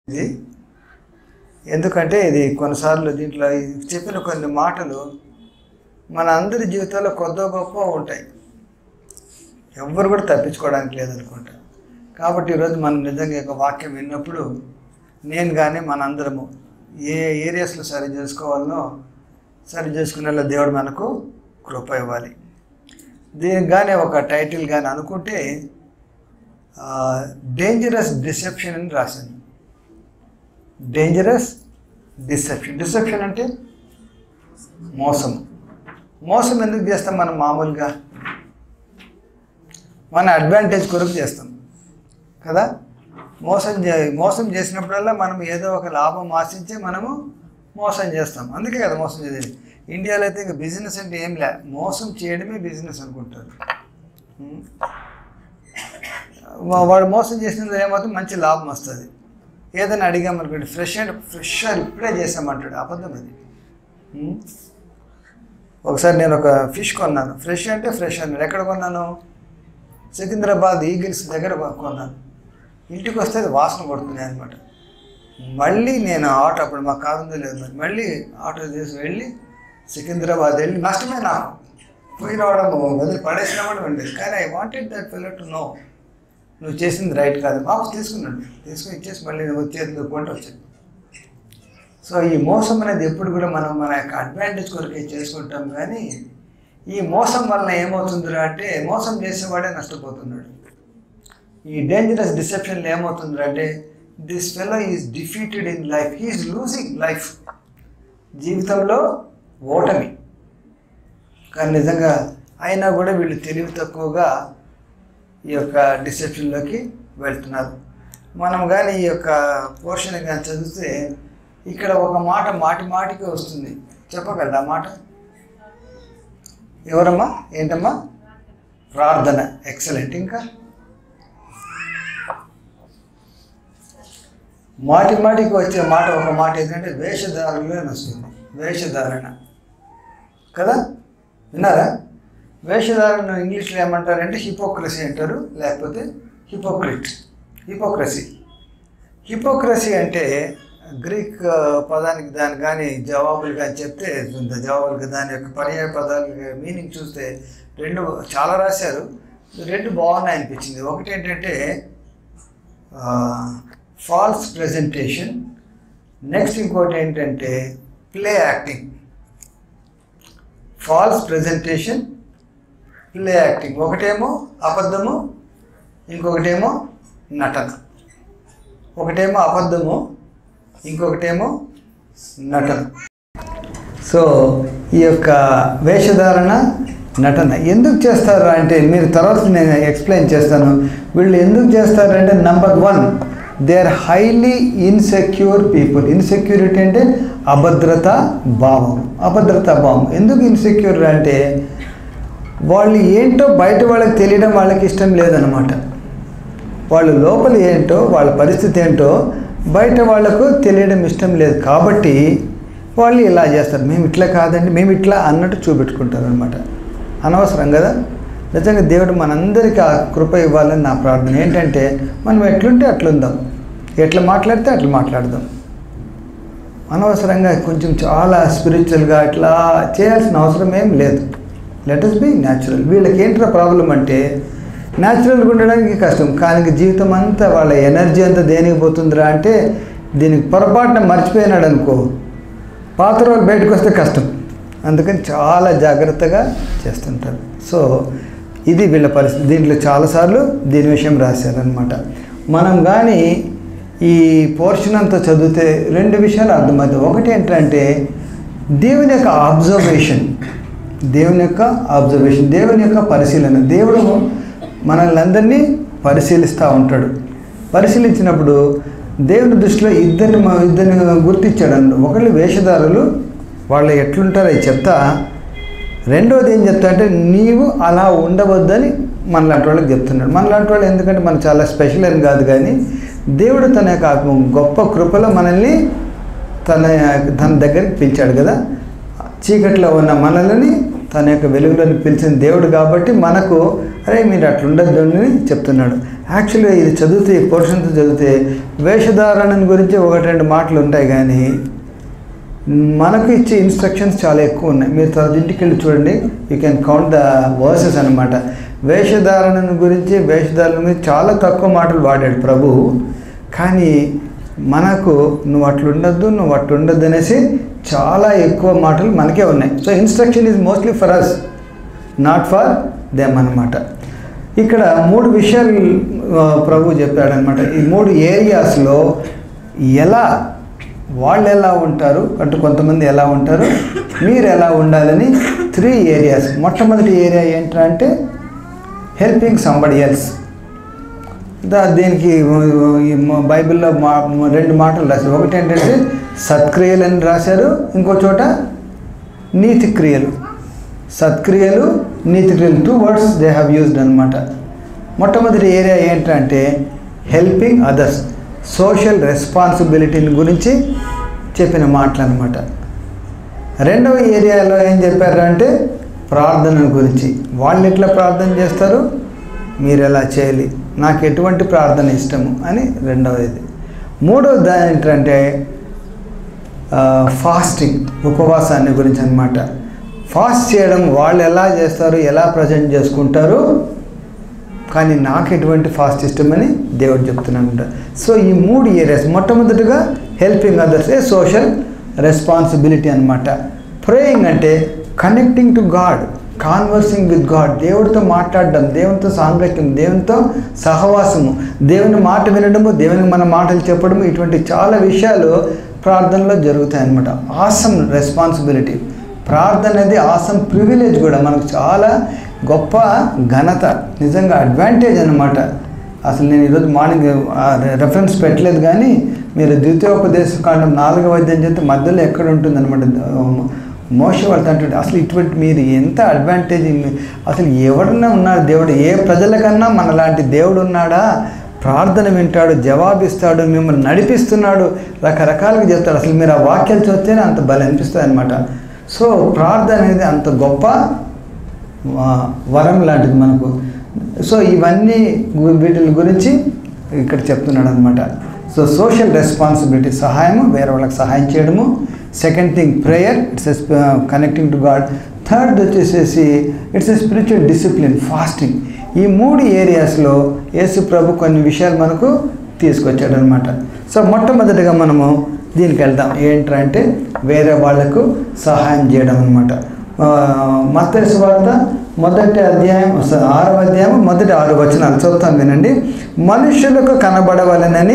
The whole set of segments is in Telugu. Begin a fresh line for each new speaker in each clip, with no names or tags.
ఇది ఎందుకంటే ఇది కొన్నిసార్లు దీంట్లో ఈ చెప్పిన కొన్ని మాటలు మన అందరి జీవితాల్లో కొద్ద గొప్ప ఉంటాయి ఎవ్వరు కూడా తప్పించుకోవడానికి లేదనుకుంటా కాబట్టి ఈరోజు మనం నిజంగా ఈ యొక్క వాక్యం విన్నప్పుడు నేను కానీ మనందరము ఏ ఏరియాస్లో సరి చేసుకోవాలనో సరి చేసుకునేలా దేవుడు మనకు కృప ఇవ్వాలి దీనికి కానీ ఒక టైటిల్ కానీ అనుకుంటే డేంజరస్ డిసెప్షన్ అని రాశాను డేంజరస్ డిసెప్షన్ డిసెప్షన్ అంటే మోసం మోసం ఎందుకు చేస్తాం మనం మామూలుగా మన అడ్వాంటేజ్ కొరకు చేస్తాం కదా మోసం చే మోసం చేసినప్పుడల్లా మనం ఏదో ఒక లాభం ఆశించి మనము మోసం చేస్తాం అందుకే కదా మోసం చేసేది ఇండియాలో అయితే ఇంకా బిజినెస్ అంటే ఏం లే మోసం చేయడమే బిజినెస్ అనుకుంటారు ఉం. వా- వాడు మోసం చేసినది ఏమవుతుంది మంచి లాభం వస్తుంది ఏదైనా అడిగామనుకోండి ఫ్రెష్ అండ్ ఫ్రెషర్ ఇప్పుడే చేసామంటాడు అబద్ధం అది ఉం? ఒకసారి నేను ఒక ఫిష్ కొన్నాను ఫ్రెష్ అంటే ఫ్రెష్ అన్నాడు ఎక్కడ కొన్నాను సికింద్రాబాద్ ఈగిల్స్ దగ్గర కొ- కొన్నాను ఇంటికి వస్తే అది వాసన కొడుతున్నాయి అనమాట మళ్ళీ నేను ఆటో అప్పుడు మా కారు ఉందో లేదు మరి మళ్ళీ ఆటో చేసి వెళ్ళి సికింద్రాబాద్ వెళ్ళి నష్టమే నాకు పోయి రావడం వదిలి పడేసినామని ఉండేది కానీ I wanted that fellow to know నువ్వు చేసింది రైట్ కాదు వాపస్ తీసుకున్నాడు తీసుకుని ఇచ్చేసి మళ్ళీ నువ్వు చేతిలో కొంట వచ్చాను సో ఈ మోసం అనేది ఎప్పుడు కూడా మనం మన యొక్క అడ్వాంటేజ్ కొరకే చేసుకుంటాం కానీ ఈ మోసం వలన ఏమవుతుందిరా అంటే మోసం చేసేవాడే నష్టపోతున్నాడు ఈ డేంజరస్ డిసెప్షన్లో ఏమవుతుందిరా అంటే this fellow is defeated in life he is losing life జీవితంలో ఓటమి కానీ నిజంగా అయినా కూడా వీళ్ళు తెలివి తక్కువగా ఈ యొక్క డిసెప్షన్లోకి వెళ్తున్నారు మనం కానీ ఈ యొక్క పోర్షన్ కానీ చదివితే ఇక్కడ ఒక మాట మాటి మాటికి వస్తుంది చెప్పగలరా ఆ మాట ఎవరమ్మా ఏంటమ్మా ప్రార్థన ఎక్సలెంట్ ఇంకా మాటి మాటికి వచ్చే మాట ఒక మాట ఏంటంటే వేషధారణలో అని వస్తుంది వేషధారణ కదా విన్నారా వేషధారణ ఇంగ్లీష్లో ఏమంటారంటే హిపోక్రసీ అంటారు లేకపోతే హిపోక్రిట్ హిపోక్రసీ హిపోక్రసీ అంటే గ్రీక్ ఆ, పదానికి దాని కానీ జవాబులు కానీ చెప్తే జవాబులకి దాని యొక్క పర్యాయ పదాలు మీనింగ్ చూస్తే రెండు చాలా రాశారు రెండు బాగున్నాయి అనిపించింది ఒకటి ఏంటంటే ఫాల్స్ ప్రజెంటేషన్ నెక్స్ట్ ఇంకోటి ఏంటంటే play acting false presentation play acting ఒకటేమో అబద్ధము ఇంకొకటేమో నటన ఒకటేమో అబద్ధము ఇంకొకటేమో నటన సో ఈ యొక్క వేషధారణ నటన ఎందుకు చేస్తారు అంటే మీరు తర్వాత నేను ఎక్స్ప్లెయిన్ చేస్తాను వీళ్ళు ఎందుకు చేస్తారంటే number one they are highly insecure people insecurity అంటే అభద్రత భావం అభద్రతా భావం ఎందుకు ఇన్సెక్యూర్ అంటే వాళ్ళు ఏంటో బయట వాళ్ళకి తెలియడం వాళ్ళకి ఇష్టం లేదనమాట వాళ్ళు లోపల ఏంటో వాళ్ళ పరిస్థితి ఏంటో బయట వాళ్ళకు తెలియడం ఇష్టం లేదు కాబట్టి వాళ్ళు ఇలా చేస్తారు మేము ఇట్లా కాదండి మేము ఇట్లా అన్నట్టు చూపెట్టుకుంటారు అనమాట అనవసరం కదా నిజంగా దేవుడు మనందరికీ ఆ కృప ఇవ్వాలని నా ప్రార్థన ఏంటంటే మనం ఎట్లుంటే అట్లుందాం ఎట్లా మాట్లాడితే అట్లా మాట్లాడదాం అనవసరంగా కొంచెం చాలా స్పిరిచువల్గా ఇట్లా చేయాల్సిన అవసరం ఏం లేదు లెట్ us బి న్యాచురల్ వీళ్ళకి ఏంట్రా ప్రాబ్లం అంటే న్యాచురల్గా ఉండడానికి కష్టం కానీ జీవితం అంతా వాళ్ళ ఎనర్జీ అంతా దేనికి పోతుందిరా అంటే దీనికి పొరపాటున మర్చిపోయినాడు అనుకో పాత రోజులు బయటకు వస్తే కష్టం అందుకని చాలా జాగ్రత్తగా చేస్తుంటారు సో ఇది వీళ్ళ పరిస్థితి దీంట్లో చాలాసార్లు దీని విషయం రాశారనమాట మనం కానీ ఈ పోర్షన్ అంతా చదివితే రెండు విషయాలు అర్థమవుతాయి ఒకటి ఏంటంటే దేవుని యొక్క అబ్జర్వేషన్ దేవుని యొక్క అబ్జర్వేషన్ దేవుని యొక్క పరిశీలన దేవుడు మనల్ని అందరినీ పరిశీలిస్తూ ఉంటాడు పరిశీలించినప్పుడు దేవుని దృష్టిలో ఇద్దరిని మ- ఇద్దరిని గుర్తించాడు అన్న ఒకళ్ళు వేషధారులు వాళ్ళు ఎట్లుంటారో అది చెప్తా రెండోది ఏం చెప్తా అంటే నీవు అలా ఉండవద్దని మనలాంటి వాళ్ళకి చెప్తున్నాడు మనలాంటి వాళ్ళు ఎందుకంటే మనం చాలా స్పెషల్ అని కాదు కానీ దేవుడు తన యొక్క ఆత్మ గొప్ప కృపలో మనల్ని తన తన దగ్గరికి పిలిచాడు కదా చీకట్లో ఉన్న మనల్ని తన యొక్క వెలుగులోని పిలిచిన దేవుడు కాబట్టి మనకు అరే మీరు అట్లా ఉండద్దు అని చెప్తున్నాడు యాక్చువల్గా ఇది చదివితే ఈ పోర్షన్తో చదివితే వేషధారణ గురించి ఒకటి రెండు మాటలు ఉంటాయి కానీ మనకు ఇచ్చే ఇన్స్ట్రక్షన్స్ చాలా ఎక్కువ ఉన్నాయి మీరు తర్వాత ఇంటికి వెళ్ళి చూడండి you can count the verses అనమాట వేషధారణ గురించి వేషధారణ గురించి చాలా తక్కువ మాటలు వాడాడు ప్రభు కానీ మనకు నువ్వు అట్లా ఉండొద్దు నువ్వు అట్లా ఉండొద్దు అనేసి చాలా ఎక్కువ మాటలు మనకే ఉన్నాయి so instruction is mostly for us not for them అనమాట ఇక్కడ మూడు విషయాలు ఆ, ప్రభు చెప్పాడనమాట ఈ మూడు ఏరియాస్లో ఎలా వాళ్ళు ఎలా ఉంటారు అంటే కొంతమంది ఎలా ఉంటారు మీరు ఎలా ఉండాలని త్రీ ఏరియాస్ మొట్టమొదటి ఏరియా ఏంటంటే హెల్పింగ్ సంబడి ఎల్స్ దా దీనికి ఈ మ- బైబిల్లో మా రెండు మాటలు రాశారు ఒకటి ఏంటంటే సత్క్రియలు అని రాశారు ఇంకో చోట నీతి క్రియలు సత్క్రియలు నీతి క్రియలు two words they have used అనమాట మొట్టమొదటి ఏరియా ఏంటంటే హెల్పింగ్ అదర్స్ సోషల్ రెస్పాన్సిబిలిటీని గురించి చెప్పిన మాటలు అనమాట రెండవ ఏరియాలో ఏం చెప్పారు అంటే ప్రార్థన గురించి వాళ్ళు ఎట్లా ప్రార్థన చేస్తారు మీరు ఎలా చేయాలి నాకు ఎటువంటి ప్రార్థన ఇష్టము అని రెండవది మూడవది దాని ఏంటంటే ఫాస్టింగ్ ఉపవాసాన్ని గురించి అనమాట ఫాస్ట్ చేయడం వాళ్ళు ఎలా చేస్తారు ఎలా ప్రజెంట్ చేసుకుంటారు కానీ నాకు ఎటువంటి ఫాస్ట్ ఇష్టమని దేవుడు చెప్తున్నాను సో ఈ మూడు ఏరియాస్ మొట్టమొదటిగా helping others a social responsibility అనమాట ప్రేయింగ్ అంటే connecting to God conversing with God దేవుడితో మాట్లాడడం దేవునితో సాంగత్యం దేవునితో సహవాసము దేవుని మాట వినడము దేవునికి మన మాటలు చెప్పడము ఇటువంటి చాలా విషయాలు ప్రార్థనలో జరుగుతాయి అన్నమాట ఆసమ్ రెస్పాన్సిబిలిటీ ప్రార్థన అనేది ఆసమ్ ప్రివిలేజ్ కూడా మనకు చాలా గొప్ప ఘనత నిజంగా అడ్వాంటేజ్ అన్నమాట అసలు నేను ఈరోజు మార్నింగ్ రెఫరెన్స్ పెట్టలేదు కానీ మీరు ద్వితీయోపదేశ కాండం నాలుగవ అధ్యాయం చేస్తే మధ్యలో ఎక్కడ ఉంటుందన్నమాట మోస వాళ్ళతో అంటుంటే అసలు ఇటువంటి మీరు ఎంత అడ్వాంటేజ్ అసలు ఎవరన్నా ఉన్నారు దేవుడు ఏ ప్రజలకన్నా మనలాంటి దేవుడు ఉన్నాడా ప్రార్థన వింటాడు జవాబిస్తాడు మిమ్మల్ని నడిపిస్తున్నాడు రకరకాలుగా చెప్తాడు అసలు మీరు ఆ వాక్యాలు చూస్తేనే అంత బలం అనిపిస్తుంది అనమాట సో ప్రార్థన అనేది అంత గొప్ప వా- వరం లాంటిది మనకు సో ఇవన్నీ గు- వీటి గురించి ఇక్కడ చెప్తున్నాడు అనమాట సో సోషల్ రెస్పాన్సిబిలిటీ సహాయము వేరే వాళ్ళకి సహాయం చేయడము second thing prayer it's a connecting to God third వచ్చేసేసి it's a spiritual discipline fasting ఈ మూడు ఏరియాస్లో యేసు ప్రభు కొన్ని విషయాలు మనకు తీసుకొచ్చాడు అనమాట సో మొట్టమొదటిగా మనము దీనికి వెళ్దాం ఏంటంటే వేరే వాళ్లకు సహాయం చేయడం అనమాట మత్తయి వార్త మొదటి అధ్యాయం స- ఆరవ అధ్యాయం మొదటి ఆరు వచనాలు చదువుతాను వినండి మనుషులకు కనబడవలనని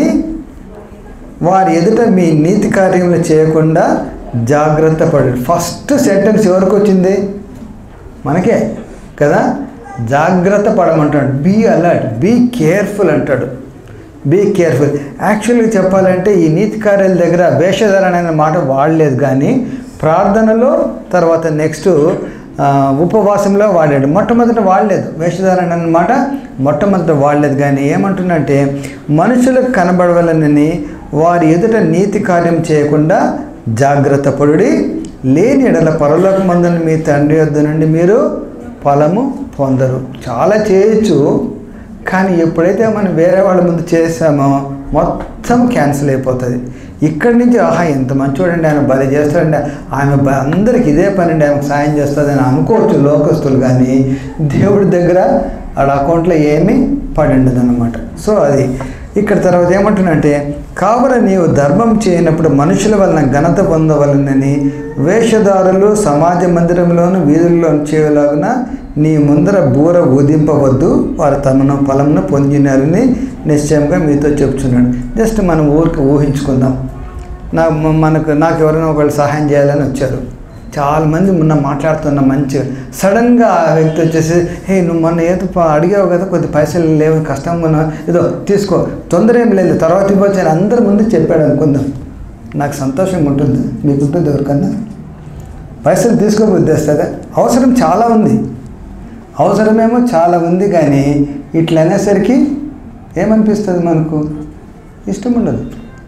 వారి ఎదుట మీ నీతి కార్యములు చేయకుండా జాగ్రత్త పడు ఫస్ట్ సెంటెన్స్ ఎవరికి వచ్చింది మనకే కదా జాగ్రత్త పడమంటాడు బీ అలర్ట్ బీ కేర్ఫుల్ అంటాడు బీ కేర్ఫుల్ యాక్చువల్గా చెప్పాలంటే ఈ నీతి కార్యాల దగ్గర వేషధారణ అనే మాట వాడలేదు కానీ ప్రార్థనలో తర్వాత నెక్స్ట్ ఉపవాసంలో వాడాడు మొట్టమొదట వాడలేదు వేషధారణ అన్నమాట మొట్టమొదట వాడలేదు కానీ ఏమంటున్నంటే మనుషులకు కనబడవలనని వారి ఎదుట నీతి కార్యం చేయకుండా జాగ్రత్త పడుడి లేని ఎడల పరలోకమందున మీ తండ్రి వద్ద నుండి మీరు ఫలము పొందరు చాలా చేయొచ్చు కానీ ఎప్పుడైతే మనం వేరే వాళ్ళ ముందు చేసామో మొత్తం క్యాన్సిల్ అయిపోతుంది ఇక్కడి నుంచి ఆహా ఎంత మంచివాడండి ఆయన భలే చేస్తాడండి ఆమె బ- అందరికి ఇదే పని అండి ఆమెకు సాయం చేస్తుందని అనుకోవచ్చు లోకస్తులు కానీ దేవుడి దగ్గర ఆడ అకౌంట్లో ఏమీ పడి ఉండదు అనమాట సో అది ఇక్కడ తర్వాత ఏమంటున్నంటే కావున నీవు ధర్మం చేయనప్పుడు మనుషుల వలన ఘనత పొందవలనని వేషధారులు సమాజ మందిరంలోను వీధుల్లోను చేయలాగున నీ ముందర బూర ఊదింపవద్దు వారు తమను ఫలమును పొందినారని నిశ్చయంగా మీతో చెప్తున్నాడు జస్ట్ మనం ఊరికి ఊహించుకుందాం నా మ- మనకు నాకు ఎవరైనా ఒకళ్ళు సహాయం చేయాలని వచ్చారు చాలా మంది మొన్న మాట్లాడుతున్న మంచిగా సడన్గా ఆ వ్యక్తి వచ్చేసి హే నువ్వు మొన్న ఏదో ప- అడిగావు కదా కొద్ది పైసలు లేవు కష్టంగా ఉన్నా ఏదో తీసుకో తొందర ఏం లేదు తర్వాత ఇవ్వచ్చు అని అందరి ముందు చెప్పాడు అనుకుందాం నాకు సంతోషంగా ఉంటుంది మీకు ఉంటుంది ఎవరికన్నా పైసలు తీసుకోబుద్ది వస్తుందా అవసరం చాలా ఉంది అవసరమేమో చాలా ఉంది కానీ ఇట్లా అనేసరికి ఏమనిపిస్తుంది మనకు ఇష్టం ఉండదు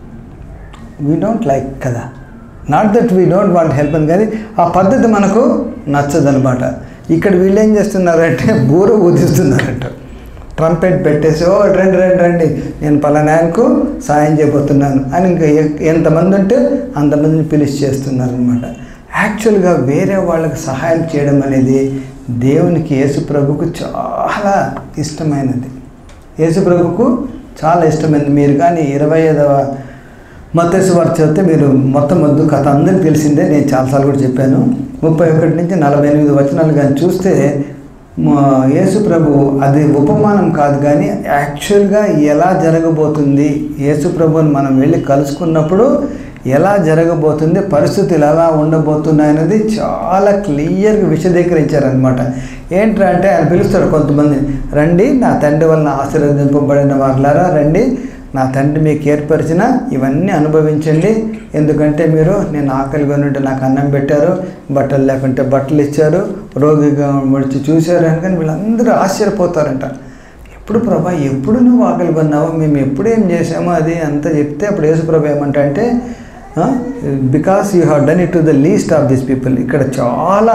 వీ డోంట్ లైక్ కదా not that we don't want help అని కానీ ఆ పద్ధతి మనకు నచ్చదనమాట ఇక్కడ వీళ్ళు ఏం చేస్తున్నారంటే బూర ఊదిస్తున్నారంట ట్రంపెట్ పెట్టేసి ఓ రండి రండి రండి నేను పలానాయనకు సాయం చేయబోతున్నాను అని ఇంకా ఎ- ఎంతమంది ఉంటే అంతమందిని పిలిచి చేస్తున్నారు అనమాట యాక్చువల్గా వేరే వాళ్ళకి సహాయం చేయడం అనేది దేవునికి యేసు ప్రభుకు చాలా ఇష్టమైనది యేసు ప్రభుకు చాలా ఇష్టమైనది మీరు కానీ ఇరవై ఐదవ మత్స్సు వారు చదివితే మీరు మొత్తం వద్దు కథ అందరికీ తెలిసిందే నేను చాలాసార్లు కూడా చెప్పాను ముప్పై ఒకటి నుంచి నలభై ఎనిమిది వచనాలు కానీ చూస్తే మా యేసు ప్రభు అది ఉపమానం కాదు కానీ యాక్చువల్గా ఎలా జరగబోతుంది యేసు ప్రభుని మనం వెళ్ళి కలుసుకున్నప్పుడు ఎలా జరగబోతుంది పరిస్థితులు ఎలా ఉండబోతున్నాయి అనేది చాలా క్లియర్గా విశదీకరించారనమాట ఏంట్రా అంటే ఆయన పిలుస్తాడు కొంతమంది రండి నా తండ్రి వలన ఆశీర్వదింపబడిన వారులారా రండి నా తండ్రి మీకు ఏర్పరిచిన ఇవన్నీ అనుభవించండి ఎందుకంటే మీరు నేను ఆకలిగా ఉంటే నాకు అన్నం పెట్టారు బట్టలు లేకుంటే బట్టలు ఇచ్చారు రోగిగా వచ్చి చూశారు అని కానీ వీళ్ళందరూ ఆశ్చర్యపోతారంట ఎప్పుడు ప్రభా ఎప్పుడు నువ్వు ఆకలి కొన్నావు మేము ఎప్పుడు ఏం చేసామో అది అంతా చెప్తే అప్పుడు యేసుప్రభు ఏమంటా అంటే because you have done it to the least of this people ఇక్కడ చాలా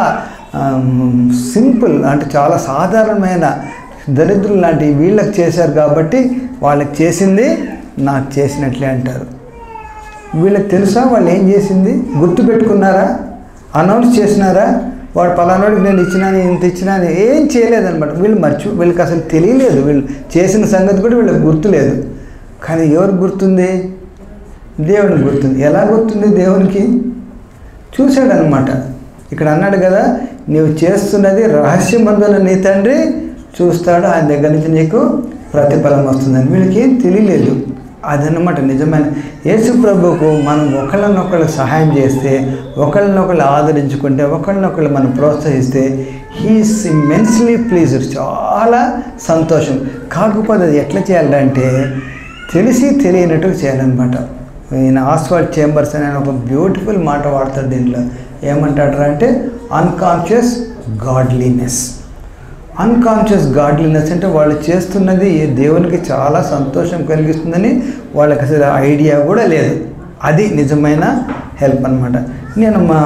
సింపుల్ అంటే చాలా సాధారణమైన దరిద్రులు లాంటి వీళ్ళకి చేశారు కాబట్టి వాళ్ళకి చేసింది నాకు చేసినట్లే అంటారు వీళ్ళకి తెలుసా వాళ్ళు ఏం చేసింది గుర్తు పెట్టుకున్నారా అనౌన్స్ చేసినారా వాడు పలానాడికి నేను ఇచ్చినాను ఇంత ఇచ్చినాను ఏం చేయలేదన్నమాట వీళ్ళు మర్చి వీళ్ళకి అసలు తెలియలేదు వీళ్ళు చేసిన సంగతి కూడా వీళ్ళకి గుర్తులేదు కానీ ఎవరికి గుర్తుంది దేవునికి గుర్తుంది ఎలా గుర్తుంది దేవునికి చూశాడనమాట ఇక్కడ అన్నాడు కదా నీవు చేస్తున్నది రహస్యమందున నీ తండ్రి చూస్తాడు ఆయన దగ్గర నుంచి నీకు ప్రతిఫలం వస్తుందని వీళ్ళకి ఏం తెలియలేదు అదనమాట నిజమైన యేసు ప్రభువుకు మనం ఒకళ్ళనొకళ్ళు సహాయం చేస్తే ఒకళ్ళనొకళ్ళు ఆదరించుకుంటే ఒకళ్ళనొకళ్ళు మనం ప్రోత్సహిస్తే హీస్ ఇమెన్స్లీ ప్లీజ్డ్ చాలా సంతోషం కాకపోతే అది ఎట్లా చేయాలంటే తెలిసి తెలియనట్టుగా చేయాలన్నమాట ఈయన ఆస్వాల్డ్ చేంబర్స్ అనే ఒక బ్యూటిఫుల్ మాట వాడతాడు దీంట్లో ఏమంటాడు అంటే అన్కాన్షియస్ గాడ్లీనెస్ అన్కాన్షియస్ గాడ్లీనెస్ అంటే వాళ్ళు చేస్తున్నది దేవునికి చాలా సంతోషం కలిగిస్తుందని వాళ్ళకి అసలు ఐడియా కూడా లేదు అది నిజమైన హెల్ప్ అనమాట నేను మా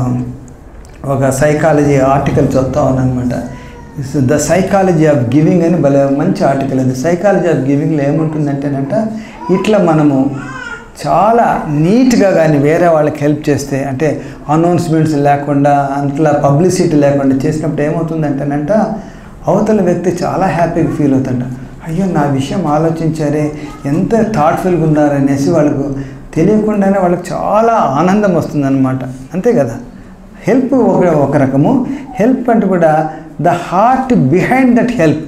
ఒక సైకాలజీ ఆర్టికల్ చదువుతా ఉన్నానమాట ద సైకాలజీ ఆఫ్ గివింగ్ అని భలే మంచి ఆర్టికల్ అది సైకాలజీ ఆఫ్ గివింగ్లో ఏముంటుందంటేనంట ఇట్లా మనము చాలా నీట్గా కానీ వేరే వాళ్ళకి హెల్ప్ చేస్తే అంటే అనౌన్స్మెంట్స్ లేకుండా అట్లా పబ్లిసిటీ లేకుండా చేసినప్పుడు ఏమవుతుందంటేనంట అవతల వ్యక్తి చాలా హ్యాపీగా ఫీల్ అవుతాడు అయ్యో నా విషయం ఆలోచించారే ఎంత థాట్ఫుల్గా ఉన్నారనేసి వాళ్ళకు తెలియకుండానే వాళ్ళకి చాలా ఆనందం వస్తుందన్నమాట అంతే కదా హెల్ప్ ఒక ఒక రకము హెల్ప్ అంటే కూడా the heart behind that help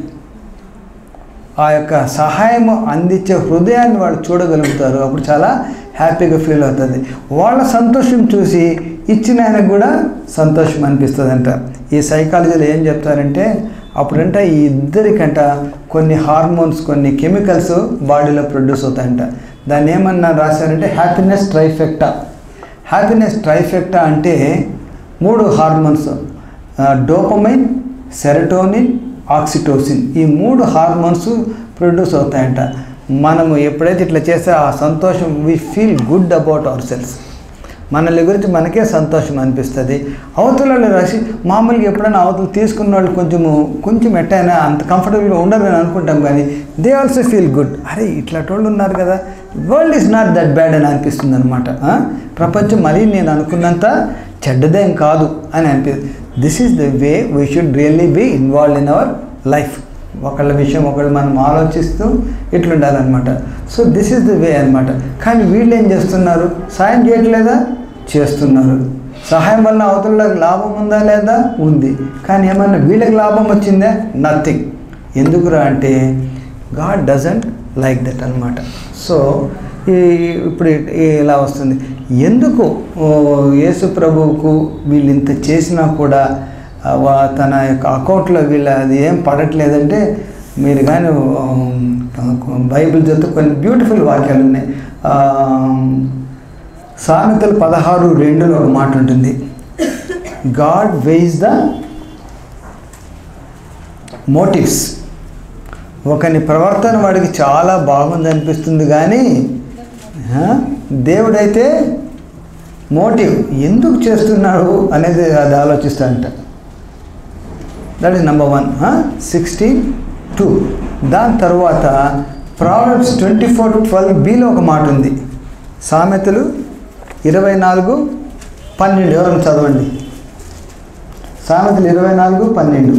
ఆ యొక్క సహాయం అందించే హృదయాన్ని వాళ్ళు చూడగలుగుతారు అప్పుడు చాలా హ్యాపీగా ఫీల్ అవుతుంది వాళ్ళ సంతోషం చూసి ఇచ్చిన ఆయనకు కూడా సంతోషం అనిపిస్తుందంట ఈ సైకాలజీలో ఏం చెప్తారంటే అప్పుడంట ఈ ఇద్దరికంట కొన్ని హార్మోన్స్ కొన్ని కెమికల్స్ బాడీలో ప్రొడ్యూస్ అవుతాయంట దాన్ని ఏమన్నా రాశారంటే హ్యాపీనెస్ ట్రైఫెక్టా హ్యాపీనెస్ ట్రైఫెక్టా అంటే మూడు హార్మోన్స్ డోపమైన్ సెరటోనిన్ ఆక్సిటోసిన్ ఈ మూడు హార్మోన్స్ ప్రొడ్యూస్ అవుతాయంట మనము ఎప్పుడైతే ఇట్లా చేస్తే ఆ సంతోషం we feel good about ourselves మనల్ని గురించి మనకే సంతోషం అనిపిస్తుంది అవతల వాళ్ళు రాసి మామూలుగా ఎప్పుడైనా అవతలు తీసుకున్న వాళ్ళు కొంచెము కొంచెం ఎట్టయినా అంత కంఫర్టబుల్గా ఉండరు అని అనుకుంటాం కానీ దే ఆల్సో ఫీల్ గుడ్ అరే ఇట్లాంటి వాళ్ళు ఉన్నారు కదా world is not that bad అని అనిపిస్తుంది అనమాట ప్రపంచం మరీ నేను అనుకున్నంత చెడ్డదేం కాదు అని అనిపిస్తుంది this is the way we should really be involve in our life ఒకళ్ళ విషయం ఒకళ్ళు మనం ఆలోచిస్తూ ఇట్లుండాలన్నమాట so this is the way అనమాట కానీ వీళ్ళు ఏం చేస్తున్నారు సాయం చేయట్లేదా చేస్తున్నారు సహాయం వల్ల అవతలకు లాభం ఉందా లేదా ఉంది కానీ ఏమన్నా వీళ్ళకి లాభం వచ్చిందా నథింగ్ ఎందుకురా అంటే గాడ్ డజంట్ లైక్ దట్ అనమాట సో ఈ ఇప్పుడు ఈ- ఇలా వస్తుంది ఎందుకు ఓ, యేసు ప్రభువుకు వీళ్ళు ఇంత చేసినా కూడా ఆ, వా- తన యొక్క అకౌంట్లో వీళ్ళ అది ఏం పడట్లేదంటే మీరు కానీ బైబిల్ చదివితే కొన్ని బ్యూటిఫుల్ వాక్యాలు ఉన్నాయి ఆ, సామెతలు పదహారు రెండులో ఒక మాట ఉంటుంది గాడ్ వెయిస్ ద మోటివ్స్ ఒకని ప్రవర్తన వాడికి చాలా బాగుంది అనిపిస్తుంది కానీ ఆ, దేవుడైతే మోటివ్ ఎందుకు చేస్తున్నాడు అనేది అది ఆలోచిస్తాడంట that is number one sixty two దాని తర్వాత problems twenty four twelve below ఒక మాట ఉంది సామెతలు ఇరవై నాలుగు పన్నెండు ఎవరైనా చదవండి సామెతలు ఇరవై నాలుగు పన్నెండు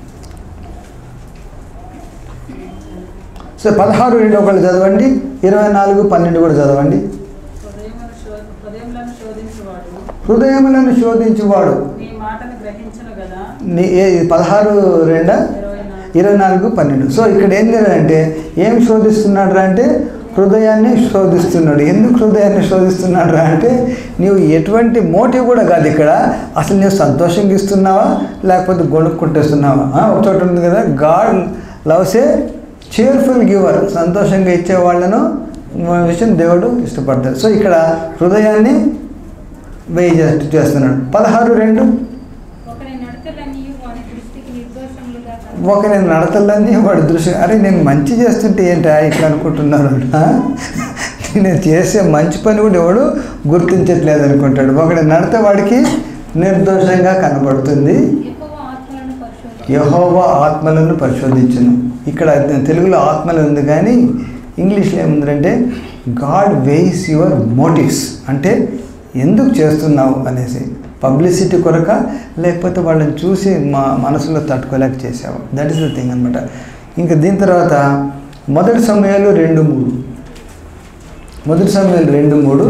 సో పదహారు రెండు ఒకళ్ళు చదవండి ఇరవై నాలుగు పన్నెండు కూడా చదవండి
హృదయమును శో- హృదయములను శోధించువాడు
హృదయములను శోధించువాడు
నీ మాటను గ్రహించను కదా
నీ ఏ పదహారు రెండా
ఇరవై నాలుగు
ఇరవై నాలుగు పన్నెండు సో ఇక్కడ ఏం జరిగిందంటే ఏం శోధిస్తున్నాడు అంటే హృదయాన్ని శోధిస్తున్నాడు ఎందుకు హృదయాన్ని శోధిస్తున్నాడు రా అంటే నీవు ఎటువంటి మోటివ్ కూడా కాదు ఇక్కడ అసలు నీవు సంతోషంగా ఇస్తున్నావా లేకపోతే గొణుక్కుంటేస్తున్నావా ఆ, ఒక చోట ఉంది కదా God loves a cheerful giver సంతోషంగా ఇచ్చే వాళ్ళను విషయం దేవుడు ఇష్టపడతాడు సో ఇక్కడ హృదయాన్ని వేయి చేస్తూ చేస్తున్నాడు పదహారు రెండు
ఒకరి నడకలన్నీ వారి దృష్టికి నిర్దోషములుగా
ఒకరి నడతలన్నీ వాడి దృష్టి అరే నేను మంచి చేస్తుంటే ఏంటా ఇట్లా అనుకుంటున్నాను ఆ? నేను చేసే మంచి పని కూడా ఎవడు గుర్తించట్లేదు అనుకుంటాడు ఒకడి నడత వాడికి నిర్దోషంగా కనబడుతుంది
ఎక్కువ ఆత్మలను పరిశోధన
యహోవా ఆత్మలను పరిశోధించును ఇక్కడ తెలుగులో ఆత్మలు ఉంది కానీ ఇంగ్లీష్లో ఏముందంటే గాడ్ వేస్ యువర్ మోటివ్స్ అంటే ఎందుకు చేస్తున్నావు అనేసి పబ్లిసిటీ కొరక లేకపోతే వాళ్ళని చూసి మా మనసులో తట్టుకోలేక చేసావు దట్ ఈస్ ద థింగ్ అనమాట ఇంకా దీని తర్వాత మొదటి సమయాలు రెండు మూడు మొదటి సమయాలు రెండు మూడు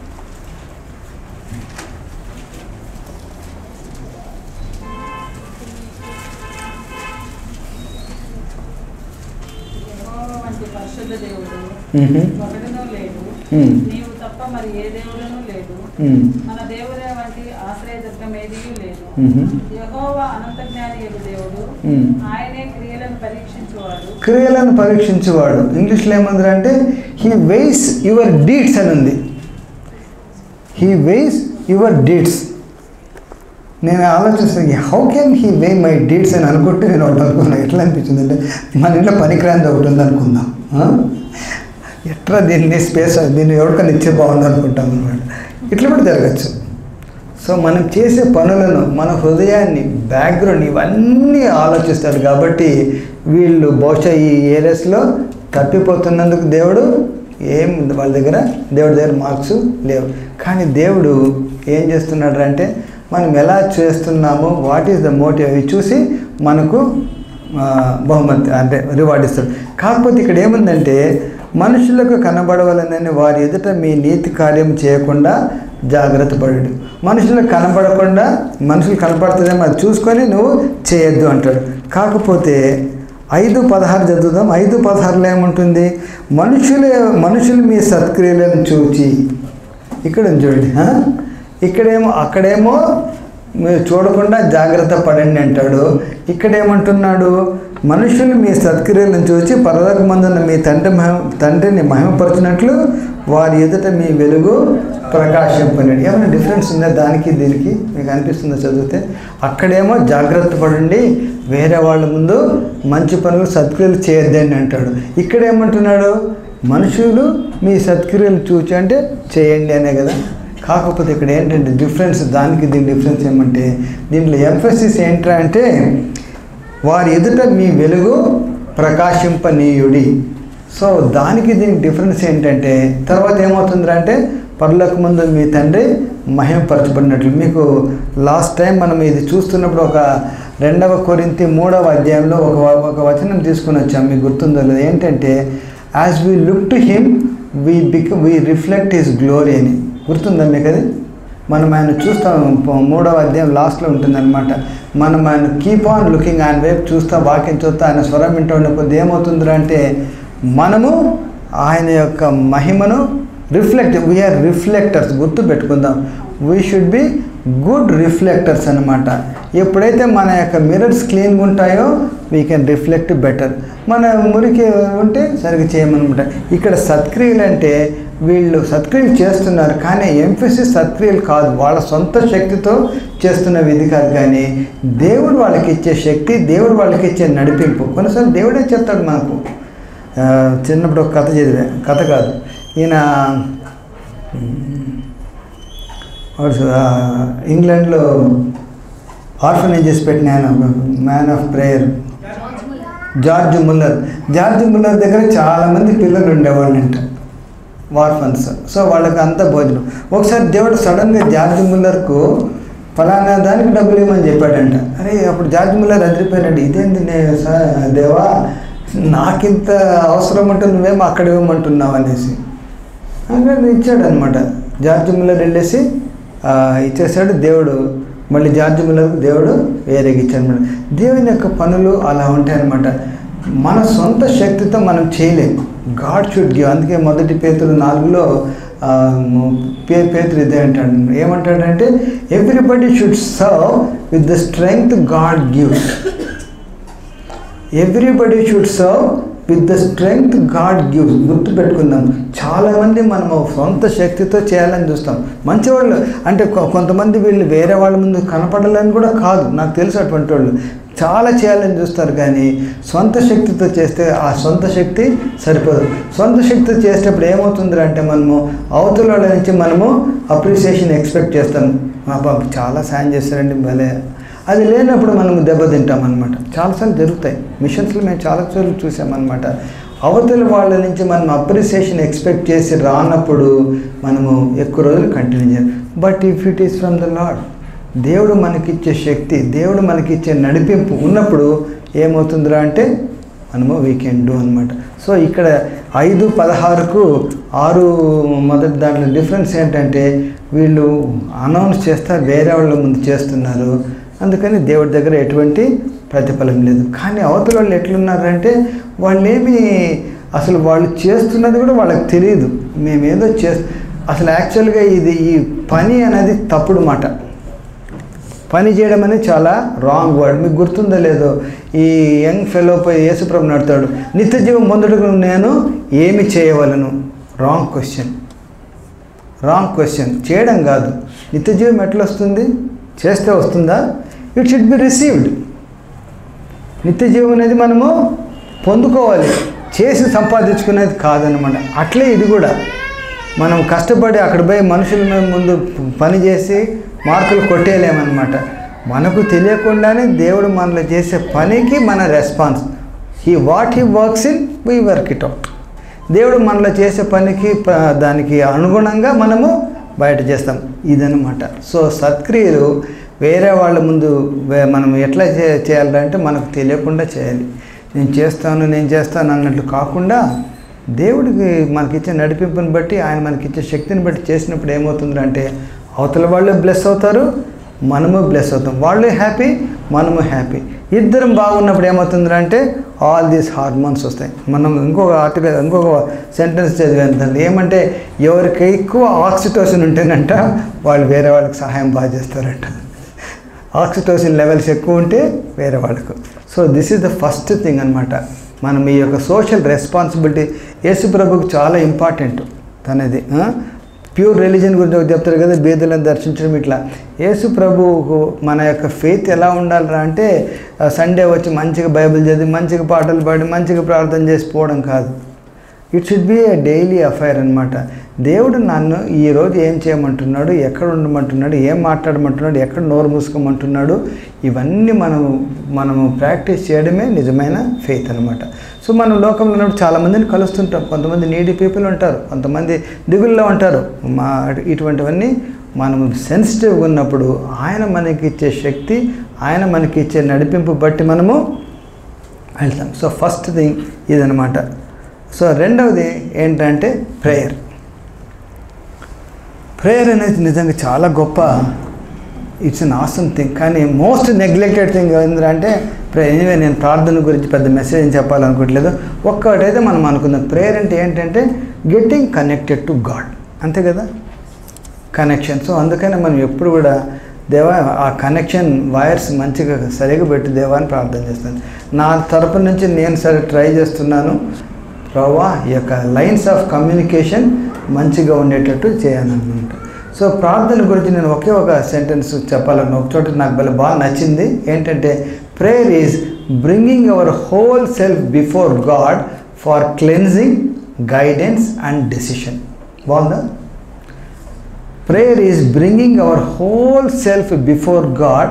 యెహోవా వంటి పరిశుద్ధ దేవుడు
మ్హూ.
ఒకటినో లేదు
మ్.
నీవు తప్ప మరి ఏ దేవుడను లేదు
మ్.
మన దేవుడే వంటి ఆశ్రయదుర్గం ఏదీ లేదు
మ్హూ.
యెహోవా అనంత జ్ఞాని యొక్క దేవుడు
మ్.
ఆయనే క్రియలను పరీక్షించువాడు
క్రియలను పరీక్షించేవాడు ఇంగ్లీష్లో ఏముంది అంటే హీ వెయిస్ యువర్ డీడ్స్ అని ఉంది హీ వెయిస్ యువర్ డీడ్స్ నేను ఆలోచిస్తాను how can he weigh my deeds అని అనుకుంటే నేను ఒకటి అనుకున్నాను ఎట్లా అనిపించింది అంటే మన ఇంట్లో పనికిరాంది ఒకటి ఉంది అనుకుందాం ఆ? ఎట్లా దీన్ని స్పేస్ దీన్ని ఎవరికైనా ఇచ్చే బాగుంది అనుకుంటాం అనమాట ఇట్లా కూడా జరగచ్చు సో మనం చేసే పనులను మన హృదయాన్ని బ్యాక్గ్రౌండ్ ఇవన్నీ ఆలోచిస్తాడు కాబట్టి వీళ్ళు బహుశా ఈ ఏరియాస్లో తప్పిపోతున్నందుకు దేవుడు ఏం వాళ్ళ దగ్గర దేవుడి దగ్గర మార్క్స్ లేవు కానీ దేవుడు ఏం చేస్తున్నాడు అంటే మనం ఎలా చేస్తున్నామో వాట్ ఈస్ ద మోటివ్ అవి చూసి మనకు ఆ, బహుమతి అంటే రివార్డ్ ఇస్తాడు కాకపోతే ఇక్కడ ఏముందంటే మనుషులకు కనబడవలనని వారి ఎదుట మీ నీతి కార్యం చేయకుండా జాగ్రత్త పడు మనుషులకు కనబడకుండా మనుషులు కనపడుతుందేమో అది చూసుకొని నువ్వు చేయొద్దు అంటాడు కాకపోతే ఐదు పదహారు చదువుదాం ఐదు పదహారులో ఏముంటుంది మనుషులే మనుషులు మీ సత్క్రియలను చూచి ఇక్కడ ఉంది చూడండి ఆ? ఇక్కడేమో అక్కడేమో మీరు చూడకుండా జాగ్రత్త పడండి అంటాడు ఇక్కడ ఏమంటున్నాడు మనుషులు మీ సత్క్రియలను చూసి పరలోక మందున్న మీ తండ్రి మహిమ తండ్రిని మహిమపరచినట్లు వారి ఎదుట మీ వెలుగు ప్రకాశింపనండి ఏమైనా డిఫరెన్స్ ఉందా దానికి దీనికి మీకు అనిపిస్తుందా చదివితే అక్కడేమో జాగ్రత్త పడండి వేరే వాళ్ళ ముందు మంచి పనులు సత్క్రియలు చేయొద్దండి అంటాడు ఇక్కడ ఏమంటున్నాడు మనుషులు మీ సత్క్రియలు చూచి అంటే చేయండి అనే కదా కాకపోతే ఇక్కడ ఏంటంటే డిఫరెన్స్ దానికి దీని డిఫరెన్స్ ఏమంటే దీంట్లో ఎంఫసిస్ ఏంట్రా అంటే వారి ఎదుట మీ వెలుగు ప్రకాశింపనీయుడి సో దానికి దీనికి డిఫరెన్స్ ఏంటంటే తర్వాత ఏమవుతుందిరా అంటే పరులకు ముందు మీ తండ్రి మహిమపరచబడినట్లు మీకు లాస్ట్ టైం మనం ఇది చూస్తున్నప్పుడు ఒక రెండవ కొరింతి మూడవ అధ్యాయంలో ఒక వ- ఒక వచనం తీసుకుని వచ్చాం మీకు గుర్తుందో లేదు ఏంటంటే as we look to him we big we reflect his glory అని గుర్తుందా మీకు అది మనం ఆయన చూస్తాం ప- మూడవ అధ్యాయం లాస్ట్లో ఉంటుందన్నమాట మనం ఆయన కీప్ ఆన్ లుకింగ్ ఆయన వైపు చూస్తా వాక్యం చూస్తా ఆయన స్వరం వింటూ ఉండే కొద్ది ఏమవుతుందిరా అంటే మనము ఆయన యొక్క మహిమను రిఫ్లెక్ట్ వీఆర్ రిఫ్లెక్టర్స్ గుర్తు పెట్టుకుందాం we should be good reflectors అనమాట ఎప్పుడైతే మన యొక్క మిరర్స్ క్లీన్గా ఉంటాయో వీ కెన్ రిఫ్లెక్ట్ బెటర్ మన మురికి ఉంటే సరిగ్గా చేయమనమాట ఇక్కడ సత్క్రియలు అంటే వీళ్ళు సత్క్రియలు చేస్తున్నారు కానీ ఎంఫసిస్ సత్క్రియలు కాదు వాళ్ళ సొంత శక్తితో చేస్తున్న విధి కాదు కానీ దేవుడు వాళ్ళకి ఇచ్చే శక్తి దేవుడు వాళ్ళకి ఇచ్చే నడిపింపు కొన్నిసార్లు దేవుడే చెప్తాడు మనకు ఆ, చిన్నప్పుడు ఒక కథ చదివా కథ కాదు ఈయన మ్, వాడు, ఆ, ఇంగ్లాండ్లో ఆర్ఫనేజెస్ పెట్టిన ఆయన man of prayer
George Muller.
George Muller George Muller దగ్గర చాలామంది పిల్లలు ఉండేవాళ్ళంట వార్ఫన్స్ సో వాళ్ళకి అంత భోజనం ఒకసారి దేవుడు సడన్గా జార్జ్ ముల్లర్కు ఫలానా దానికి డబ్బులు ఇవ్వమని చెప్పాడంట అరే అప్పుడు జార్జ్ ముల్లర్ అదిరిపోయినాడు ఇదేంది నే సా- దేవా నాకింత అవసరం ఉంటే నువ్వేమో అక్కడ ఇవ్వమంటున్నావు అనేసి అంటే ఇచ్చాడు అనమాట జార్జ్ ముల్లర్ వెళ్ళేసి ఆ, ఇచ్చేసాడు దేవుడు మళ్ళీ జార్జ్ ముల్లర్కు దేవుడు వేరేకి ఇచ్చాడు అనమాట దేవుని యొక్క పనులు అలా ఉంటాయి అనమాట మన సొంత శక్తితో మనం చేయలేం గాడ్ షుడ్ గివ్ అందుకే మొదటి పేతులు నాలుగులో ఆ, పే పేతులు ఇదే అంటాడు ఏమంటాడంటే everybody should serve with the strength God gives everybody should serve with the strength God gives గుర్తు పెట్టుకుందాం చాలామంది మనం సొంత శక్తితో చేయాలని చూస్తాం మంచివాళ్ళు అంటే కొ- కొంతమంది వీళ్ళు వేరే వాళ్ళ ముందు కనపడాలని కూడా కాదు నాకు తెలుసు అటువంటి వాళ్ళు చాలా చేయాలని చూస్తారు కానీ సొంత శక్తితో చేస్తే ఆ సొంత శక్తి సరిపోదు సొంత శక్తితో చేసేటప్పుడు ఏమవుతుంది అంటే మనము అవతల వాళ్ళ నుంచి మనము అప్రిసియేషన్ ఎక్స్పెక్ట్ చేస్తాం మా బాబు చాలా సాయం చేస్తారండి భలే అది లేనప్పుడు మనం దెబ్బతింటాం అనమాట చాలాసార్లు జరుగుతాయి మిషన్స్లో మేము చాలాసార్లు చూసామన్నమాట అవతల వాళ్ళ నుంచి మనం అప్రిసియేషన్ ఎక్స్పెక్ట్ చేసి రానప్పుడు మనము ఎక్కువ రోజులు కంటిన్యూ చేయాలి but if it is from the lord దేవుడు మనకిచ్చే శక్తి దేవుడు మనకిచ్చే నడిపింపు ఉన్నప్పుడు ఏమవుతుందిరా అంటే మనము వీ కెన్ డూ అనమాట సో ఇక్కడ ఐదు పదహారుకు ఆరు మొదటి దాంట్లో డిఫరెన్స్ ఏంటంటే వీళ్ళు అనౌన్స్ చేస్తారు వేరే వాళ్ళ ముందు చేస్తున్నారు అందుకని దేవుడి దగ్గర ఎటువంటి ప్రతిఫలం లేదు కానీ అవతల వాళ్ళు ఎట్లున్నారంటే వాళ్ళేమి అసలు వాళ్ళు చేస్తున్నది కూడా వాళ్ళకి తెలియదు మేమేదో చే అసలు యాక్చువల్గా ఇది ఈ పని అనేది తప్పుడు మాట పని చేయడం అనేది చాలా రాంగ్ వర్డ్ మీకు గుర్తుందో లేదో ఈ యంగ్ ఫెలో పోయి యేసుప్రభు నడతాడు నిత్య జీవం పొందుటకు నేను ఏమి చేయవలను రాంగ్ క్వశ్చన్ రాంగ్ క్వశ్చన్ చేయడం కాదు నిత్య జీవం ఎట్లా వస్తుంది చేస్తే వస్తుందా ఇట్ షుడ్ బి రిసీవ్డ్ నిత్య జీవం అనేది మనము పొందుకోవాలి చేసి సంపాదించుకునేది కాదనమాట అట్లే ఇది కూడా మనం కష్టపడి అక్కడ పోయి మనుషుల ముందు పని చేసి మార్కులు కొట్టేయలేమన్నమాట మనకు తెలియకుండానే దేవుడు మనలో చేసే పనికి మన response he what he works in we work it out దేవుడు మనలో చేసే పనికి ప- దానికి అనుగుణంగా మనము బయట చేస్తాం ఇదనమాట సో సత్క్రియలు వేరే వాళ్ళ ముందు వే- మనం ఎట్లా చే చేయాలంటే మనకు తెలియకుండా చేయాలి నేను చేస్తాను నేను చేస్తాను అన్నట్లు కాకుండా దేవుడికి మనకిచ్చే నడిపింపుని బట్టి ఆయన మనకిచ్చే శక్తిని బట్టి చేసినప్పుడు ఏమవుతుందంటే అవతల వాళ్ళు బ్లెస్ అవుతారు మనము బ్లెస్ అవుతాం వాళ్ళు హ్యాపీ మనము హ్యాపీ ఇద్దరం బాగున్నప్పుడు ఏమవుతుందంటే ఆల్ దీస్ హార్మోన్స్ వస్తాయి మనం ఇంకొక ఆర్టికల్ ఇంకొక సెంటెన్స్ చదివాను దాంట్లో ఏమంటే ఎవరికి ఎక్కువ ఆక్సిటోసిన్ ఉంటేనంట వాళ్ళు వేరే వాళ్ళకి సహాయం బాగా చేస్తారంట ఆక్సిటోసిన్ లెవెల్స్ ఎక్కువ ఉంటే వేరే వాళ్ళకు so this is the first thing అనమాట మనం ఈ యొక్క సోషల్ రెస్పాన్సిబిలిటీ యేసు ప్రభుకు చాలా ఇంపార్టెంట్ తనది ప్యూర్ రిలీజన్ గురించి ఒకటి చెప్తారు కదా బీదలను దర్శించడం ఇట్లా యేసు ప్రభువుకు మన యొక్క ఫెయిత్ ఎలా ఉండాలిరా అంటే సండే వచ్చి మంచిగా బైబిల్ చదివి మంచిగా పాటలు పాడి మంచిగా ప్రార్థన చేసి పోవడం కాదు it should be a daily affair అనమాట దేవుడు నన్ను ఈరోజు ఏం చేయమంటున్నాడు ఎక్కడ ఉండమంటున్నాడు ఏం మాట్లాడమంటున్నాడు ఎక్కడ నోరు మూసుకోమంటున్నాడు ఇవన్నీ మనము మనము ప్రాక్టీస్ చేయడమే నిజమైన ఫెయిత్ అనమాట సో మనం లోకంలో ఉన్నప్పుడు చాలామందిని కలుస్తుంటాం కొంతమంది నీడి పీపుల్ ఉంటారు కొంతమంది దిగుల్లో ఉంటారు మా ఇటువంటివన్నీ మనము సెన్సిటివ్గా ఉన్నప్పుడు ఆయన మనకి ఇచ్చే శక్తి ఆయన మనకి ఇచ్చే నడిపింపు బట్టి మనము వెళ్తాం సో ఫస్ట్ థింగ్ ఇదనమాట సో రెండవది ఏంటంటే ప్రేయర్ ప్రేయర్ అనేది నిజంగా చాలా గొప్ప ఇట్స్ అన్ ఆసమ్ థింగ్ కానీ మోస్ట్ నెగ్లెక్టెడ్ థింగ్ ఏంటంటే ప్రే ఎనివే నేను ప్రార్థన గురించి పెద్ద మెసేజ్ ఏం చెప్పాలనుకోవట్లేదు ఒక్కటైతే మనం అనుకుందాం ప్రేయర్ అంటే ఏంటంటే గెట్టింగ్ కనెక్టెడ్ టు గాడ్ అంతే కదా కనెక్షన్ సో అందుకని మనం ఎప్పుడు కూడా దేవా ఆ కనెక్షన్ వైర్స్ మంచిగా సరిగా పెట్టి దేవాన్ని ప్రార్థన చేస్తాను నా తరపు నుంచి నేను సరే ట్రై చేస్తున్నాను ప్రభా ఈ యొక్క లైన్స్ ఆఫ్ కమ్యూనికేషన్ మంచిగా ఉండేటట్టు చేయాలన్నమాట సో ప్రార్థన గురించి నేను ఒకే ఒక సెంటెన్స్ చెప్పాలను ఒక చోట నాకు భలే బాగా నచ్చింది ఏంటంటే prayer is bringing our whole self before God for cleansing guidance and decision బాగుందా prayer is bringing our whole self before God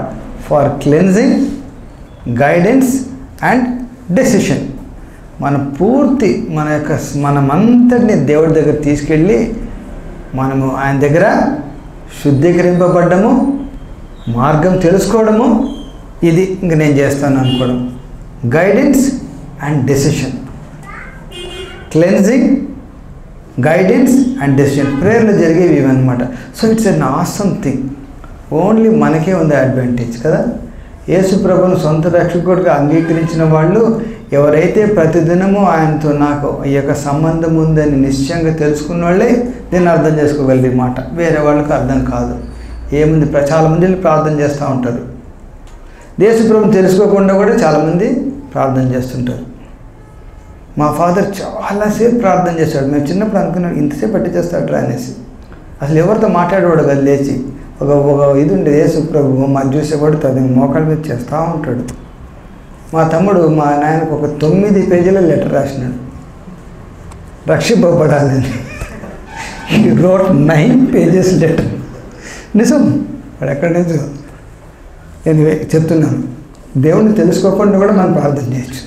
for cleansing guidance and decision మన పూర్తి మన యొక్క మనమంతటిని దేవుడి దగ్గర తీసుకెళ్ళి మనము ఆయన దగ్గర శుద్ధీకరింపబడ్డము మార్గం తెలుసుకోవడము ఇది ఇంక నేను చేస్తాను అనుకోవడం guidance and decision cleansing guidance and decision ప్రేయర్లో జరిగేవి ఇవన్నమాట so it's an awesome thing only మనకే ఉంది అడ్వాంటేజ్ కదా యేసు ప్రభును సొంత రక్షకుడిగా అంగీకరించిన వాళ్ళు ఎవరైతే ప్రతిదినము ఆయనతో నాకు ఈ యొక్క సంబంధం ఉందని నిశ్చయంగా తెలుసుకున్న వాళ్ళే దీన్ని అర్థం చేసుకోగలరు ఈ మాట వేరే వాళ్ళకి అర్థం కాదు ఏముంది ప్ర- చాలామంది వెళ్ళి ప్రార్థన చేస్తూ ఉంటారు దేశ ప్రభుని తెలుసుకోకుండా కూడా చాలామంది ప్రార్థన చేస్తుంటారు మా ఫాదర్ చాలాసేపు ప్రార్థన చేశాడు మేము చిన్నప్పుడు అనుకున్నాం ఇంతసేపు పట్టి చేస్తాడు అనేసి అసలు ఎవరితో మాట్లాడేవాడు కదా లేచి ఒక ఒక ఇది ఉండేది యేసు ప్రభు మా చూసేవాడు తన మోకాళ్ళ మీద చేస్తూ ఉంటాడు మా తమ్ముడు మా నాయనకు ఒక తొమ్మిది పేజీల లెటర్ రాసినాడు రక్షింపబడాలని ఈ రోడ్ నైన్ పేజెస్ లెటర్ నిజం వాడు ఎక్కడ నిజం ఎనివే చెప్తున్నాను దేవుణ్ణి తెలుసుకోకుండా కూడా మనం ప్రార్థన చేయొచ్చు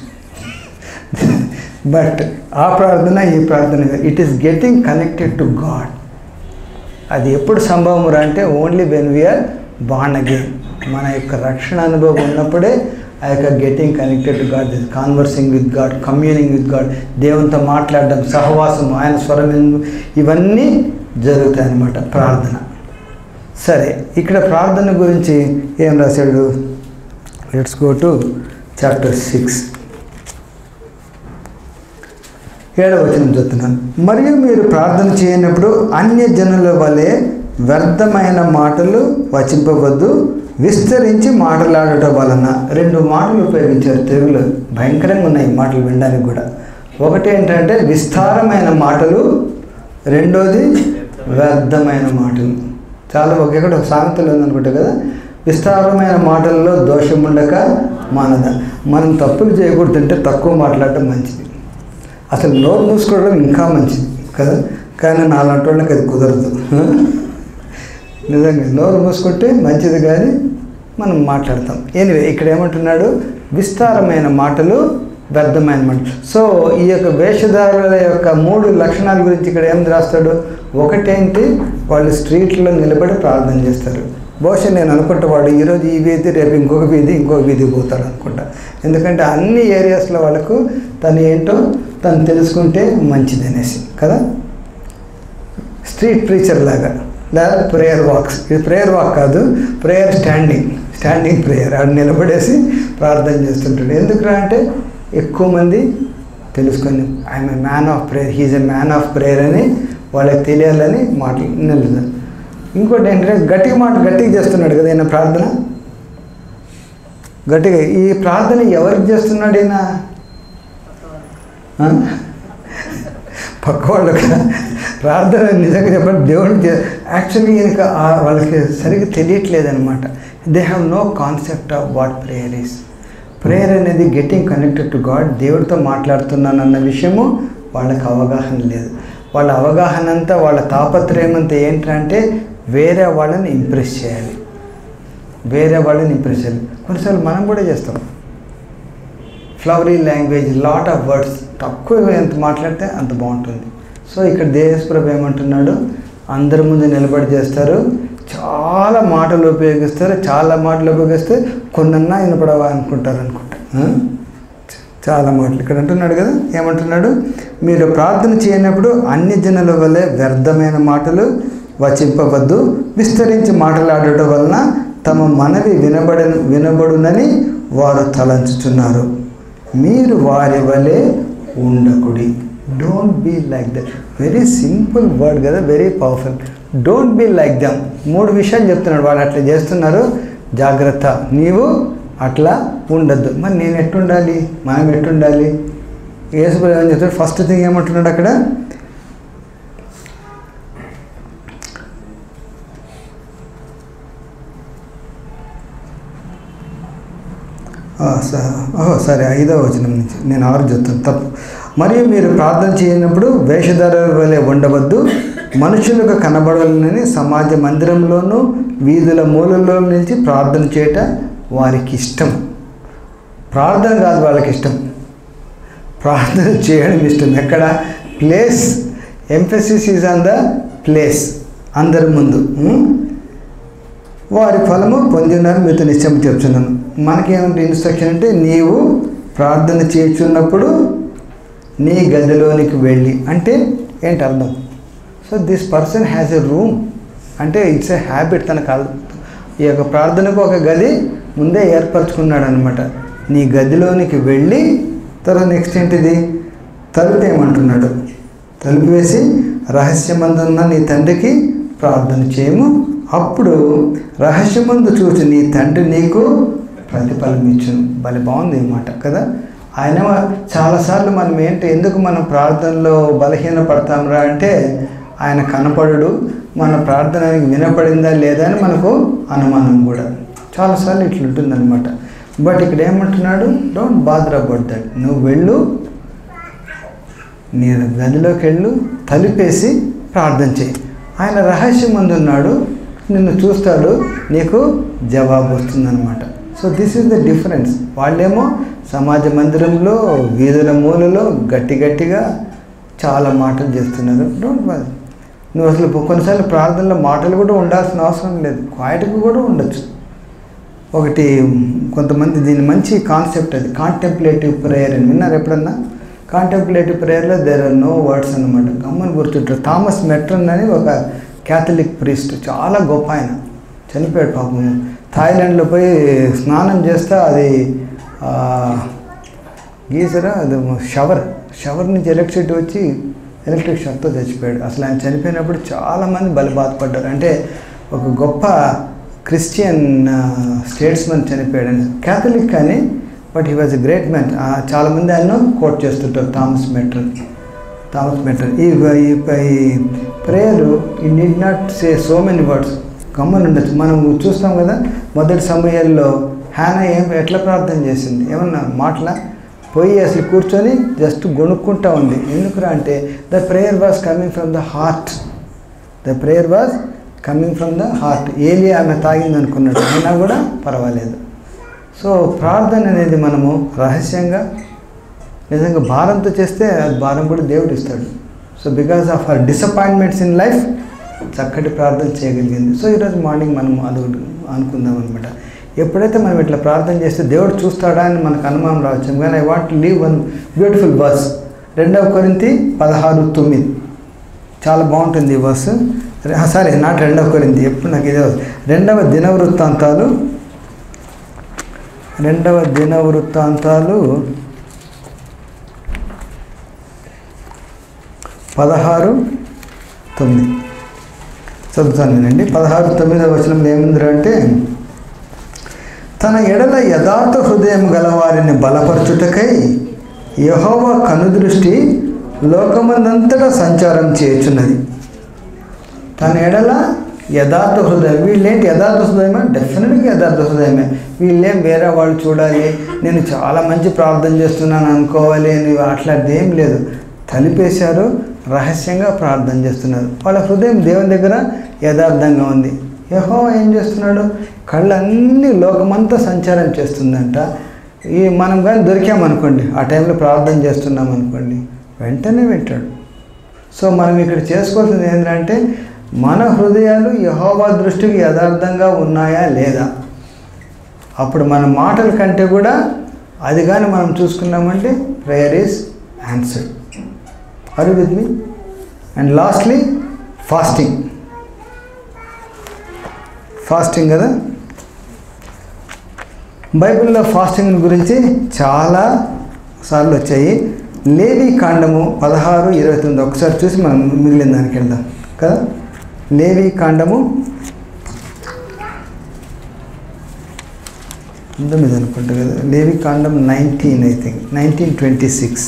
బట్ ఆ ప్రార్థన ఈ ప్రార్థన it is getting connected to God అది ఎప్పుడు సంభవం రా అంటే only when we are born again మన యొక్క రక్షణ అనుభవం ఉన్నప్పుడే ఆ యొక్క getting connected to God this conversing with God communing with God దేవునితో మాట్లాడడం సహవాసం ఆయన స్వరం వినడం, ఇవన్నీ జరుగుతాయి అన్నమాట ప్రార్థన సరే ఇక్కడ ప్రార్థన గురించి ఏం రాశాడు let's go to chapter six ఏడవ వచనం చెప్తున్నాను మరియు మీరు ప్రార్థన చేయనప్పుడు అన్య జనుల వలె వ్యర్థమైన మాటలు వచింపవద్దు విస్తరించి మాట్లాడటం వలన రెండు మాటలు ఉపయోగించారు తెలుగులో భయంకరంగా ఉన్నాయి ఈ మాటలు వినడానికి కూడా ఒకటి ఏంటంటే విస్తారమైన మాటలు రెండోది వ్యర్థమైన మాటలు చాలా ఒక ఎక్కడ ఒక సామెతలు ఉందనుకుంటా కదా విస్తారమైన మాటల్లో దోషం ఉండక మానద మనం తప్పులు చేయకూడదంటే తక్కువ మాట్లాడటం మంచిది అసలు నోరు మూసుకోవడం ఇంకా మంచిది కదా కానీ నాలాంటి వాళ్ళకి అది కుదరదు నిజంగా నోరు మూసుకుంటే మంచిది కానీ మనం మాట్లాడతాం ఎనివే ఇక్కడ ఏమంటున్నాడు విస్తారమైన మాటలు వ్యర్థమైన మాటలు సో ఈ యొక్క వేషధారుల యొక్క మూడు లక్షణాల గురించి ఇక్కడ ఏం రాస్తాడు ఒకటేంటి వాళ్ళు స్ట్రీట్లో నిలబడి ప్రార్థన చేస్తారు బహుశా నేను అనుకుంటా వాడు ఈరోజు ఈ వీధి రేపు ఇంకొక వీధి ఇంకొక వీధి పోతాడు అనుకుంటా ఎందుకంటే అన్ని ఏరియాస్లో వాళ్ళకు తను ఏంటో తను తెలుసుకుంటే మంచిది అనేసి కదా స్ట్రీట్ ప్రీచర్ లాగా లేదా ప్రేయర్ వాక్స్ ఇది ప్రేయర్ వాక్ కాదు ప్రేయర్ స్టాండింగ్ స్టాండింగ్ ప్రేయర్ ఆడు నిలబడేసి ప్రార్థన చేస్తుంటాడు ఎందుకురా అంటే ఎక్కువ మంది తెలుసుకొని I'm a man of prayer he's a man of prayer అని వాళ్ళకి తెలియాలని మాటలు నిలుదారు ఇంకోటి ఏంటంటే గట్టిగా మాట గట్టిగా చేస్తున్నాడు కదా ఈయన ప్రార్థన గట్టిగా ఈ ప్రార్థన ఎవరికి చేస్తున్నాడు ఈయన ఆ? పక్క వాళ్ళకి ప్రార్థన నిజంగా చెప్పండి దేవుడికి యాక్చువల్లీ ఈయనకి ఆ- వాళ్ళకి సరిగ్గా తెలియట్లేదు అనమాట they have no concept of what prayer is prayer అనేది గెటింగ్ కనెక్టెడ్ టు గాడ్ దేవుడితో మాట్లాడుతున్నానన్న విషయము వాళ్ళకి అవగాహన లేదు వాళ్ళ అవగాహన అంతా వాళ్ళ తాపత్రయం అంతా ఏంటంటే వేరే వాళ్ళని ఇంప్రెస్ చేయాలి వేరే వాళ్ళని ఇంప్రెస్ చేయాలి కొన్నిసార్లు మనం కూడా చేస్తాం flowery language lot of words తక్కువ ఎంత మాట్లాడితే అంత బాగుంటుంది సో ఇక్కడ దేశప్రభు ఏమంటున్నాడు అందరి ముందు నిలబడి చేస్తారు చాలా మాటలు ఉపయోగిస్తారు చాలా మాటలు ఉపయోగిస్తే కొన్నన్నా వినపడవా అనుకుంటారు అనుకుంటా ఆ? చాలా మాటలు ఇక్కడ అంటున్నాడు కదా ఏమంటున్నాడు మీరు ప్రార్థన చేయనప్పుడు అన్ని జనుల వల్లే వ్యర్థమైన మాటలు వచింపవద్దు విస్తరించి మాట్లాడటం వలన తమ మనవి వినబడ వినబడునని వారు తలంచుతున్నారు మీరు వారి వలె ఉండకుడి don't be like that very simple word కదా very powerful don't be like them మూడు విషయాలు చెప్తున్నాడు వాళ్ళు అట్లా చేస్తున్నారు జాగ్రత్త నీవు అట్లా ఉండద్దు మరి నేను ఎట్టుండాలి మనం ఎట్టుండాలి యేసుప్రభు ఏమని చెప్తాడు ఫస్ట్ థింగ్ ఏమంటున్నాడు అక్కడ ఆ, స- ఓహో సరే ఐదవ వచనం నుంచి నేను ఆరు చెప్తాను తప్పు మరియు మీరు ప్రార్థన చేయనప్పుడు వేషధారుల వలె ఉండవద్దు మనుషులకు కనబడాలని సమాజ మందిరంలోనూ వీధుల మూలల్లో నుంచి ప్రార్థన చేయట వారికి ఇష్టం ప్రార్థన కాదు వాళ్ళకి ఇష్టం ప్రార్థన చేయడం ఇష్టం ఎక్కడ place emphasis is on the place అందరి ముందు ఉం? వారి ఫలము పొందినారు మీతో నిశ్చయం చెప్తున్నాను మనకేమిటి ఇన్స్ట్రక్షన్ అంటే నీవు ప్రార్థన చేస్తున్నప్పుడు నీ గదిలోనికి వెళ్ళి అంటే ఏంటి అర్థం so this person has a room అంటే ఇట్స్ ఎ హ్యాబిట్ తన కాదు ఈ యొక్క ప్రార్థనకు ఒక గది ముందే ఏర్పరచుకున్నాడు అనమాట నీ గదిలోనికి వెళ్ళి తర్వాత నెక్స్ట్ ఏంటిది తలుపు ఏమంటున్నాడు తలుపు వేసి రహస్యమందున్న నీ తండ్రికి ప్రార్థన చేయము అప్పుడు రహస్యమందు చూసి నీ తండ్రి నీకు ప్రతిఫలం ఇచ్చును భలే బాగుంది ఈ మాట కదా ఆయన చాలాసార్లు మనం ఏంటి ఎందుకు మనం ప్రార్థనలో బలహీన పడతాంరా అంటే ఆయన కనపడడు మన ప్రార్థన ఆయనకి వినపడిందా లేదా అని మనకు అనుమానం కూడా చాలాసార్లు ఇట్లా ఉంటుందన్నమాట బట్ ఇక్కడ ఏమంటున్నాడు డోంట్ బాదర్ అబౌట్ దట్ నువ్వు వెళ్ళు నీ గదిలోకి వెళ్ళు తలుపేసి ప్రార్థన చేయి ఆయన రహస్యం ఉన్నాడు నిన్ను చూస్తాడు నీకు జవాబు వస్తుందన్నమాట so this is the difference వాళ్ళేమో సమాజ మందిరంలో వీధుల మూలలో గట్టి గట్టిగా చాలా మాటలు చేస్తున్నారు డోంట్ వరీ నువ్వు అసలు కొన్నిసార్లు ప్రార్థనలో మాటలు కూడా ఉండాల్సిన అవసరం లేదు క్వాయిట్గా కూడా ఉండొచ్చు ఒకటి కొంతమంది దీని మంచి కాన్సెప్ట్ అది కాంటెంప్లేటివ్ ప్రేయర్ అని విన్నారు ఎప్పుడన్నా కాంటెంప్లేటివ్ ప్రేయర్లో దేర్ ఆర్ నో వర్డ్స్ అనమాట గమ్మని గుర్తుంటారు థామస్ మెట్రన్ అని ఒక క్యాథలిక్ ప్రీస్ట్ చాలా గొప్ప ఆయన చనిపోయాడు పాపం థాయిలాండ్లో పోయి స్నానం చేస్తే అది ఆ, గీజరా అది షవర్ షవర్ నుంచి ఎలక్ట్రిసిటీ వచ్చి ఎలక్ట్రిక్ షాక్తో చచ్చిపోయాడు అసలు ఆయన చనిపోయినప్పుడు చాలామంది బలి బాధపడ్డారు అంటే ఒక గొప్ప క్రిస్టియన్ స్టేట్స్మెన్ చనిపోయాడు అని క్యాథలిక్ కానీ but he was a great man చాలామంది ఆయన కోట్ చేస్తుంటారు థామస్ మెట్రన్ థామస్ మెట్రన్ ఈ ఈ ఈ ప్రేయర్ ఈ need not say so many words గమ్మని ఉండొచ్చు మనం చూస్తాం కదా మొదటి సమయాల్లో హ్యానా ఏం ఎట్లా ప్రార్థన చేసింది ఏమన్నా మాటల పోయి అసలు కూర్చొని జస్ట్ గొనుక్కుంటా ఉంది ఎందుకురా అంటే the prayer was coming from the heart the prayer was coming from the heart Eli ఆమె తాగింది అనుకున్నాడు అయినా కూడా పర్వాలేదు సో ప్రార్థన అనేది మనము రహస్యంగా నిజంగా భారంతో చేస్తే అది భారం కూడా దేవుడు ఇస్తాడు so because of her disappointments in life చక్కటి ప్రార్థన చేయగలిగింది సో ఈరోజు మార్నింగ్ మనం అది అనుకుందాం అనమాట ఎప్పుడైతే మనం ఇట్లా ప్రార్థన చేస్తే దేవుడు చూస్తాడా అని మనకు అనుమానం రావచ్చు కానీ I want leave one beautiful verse రెండవ కొరింతి పదహారు తొమ్మిది చాలా బాగుంటుంది ఈ బస్సు సారీ నాట్ రెండవ కొరింతి ఎప్పుడు నాకు ఇదే రెండవ దిన వృత్తాంతాలు రెండవ దిన వృత్తాంతాలు పదహారు తొమ్మిది చదువుతాను నేనండి పదహారు తొమ్మిదవ వచనంలో ఏముందిరా అంటే తన ఎడల యథార్థ హృదయం గలవారిని బలపరచుటకై యహోవ కనుదృష్టి లోకమందంతటా సంచారం చేయుచున్నది తన ఎడల యథార్థ హృదయం వీళ్ళేంటి యథార్థ హృదయమే డెఫినెట్గా యథార్థ హృదయమే వీళ్ళేం వేరే వాళ్ళు చూడాలి నేను చాలా మంచి ప్రార్థన చేస్తున్నాను అనుకోవాలి అని అట్లాంటిది ఏం లేదు తలిపేశారు రహస్యంగా ప్రార్థన చేస్తున్నారు వాళ్ళ హృదయం దేవుని దగ్గర యథార్థంగా ఉంది యహో ఏం చేస్తున్నాడు కళ్ళన్నీ లోకమంతా సంచారం చేస్తుందంట ఈ మనం కానీ దొరికామనుకోండి ఆ టైంలో ప్రార్థన చేస్తున్నాం అనుకోండి వెంటనే వింటాడు సో మనం ఇక్కడ చేసుకోవాల్సింది ఏంటంటే మన హృదయాలు యహోవా దృష్టికి యథార్థంగా ఉన్నాయా లేదా అప్పుడు మన మాటల కంటే కూడా అది కానీ మనం చూసుకున్నామంటే prayer is answered or with me and lastly fasting fasting కదా బైబిల్లో ఫాస్టింగ్ గురించి చాలా సార్లు వచ్చాయి లేవి కాండము పదహారు ఇరవై తొమ్మిది ఒకసారి చూసి మనం మిగిలిన దానికి వెళ్దాం కదా లేవి కాండము తొమ్మిది అనుకుంటా కదా లేవి కాండం nineteen I think nineteen twenty six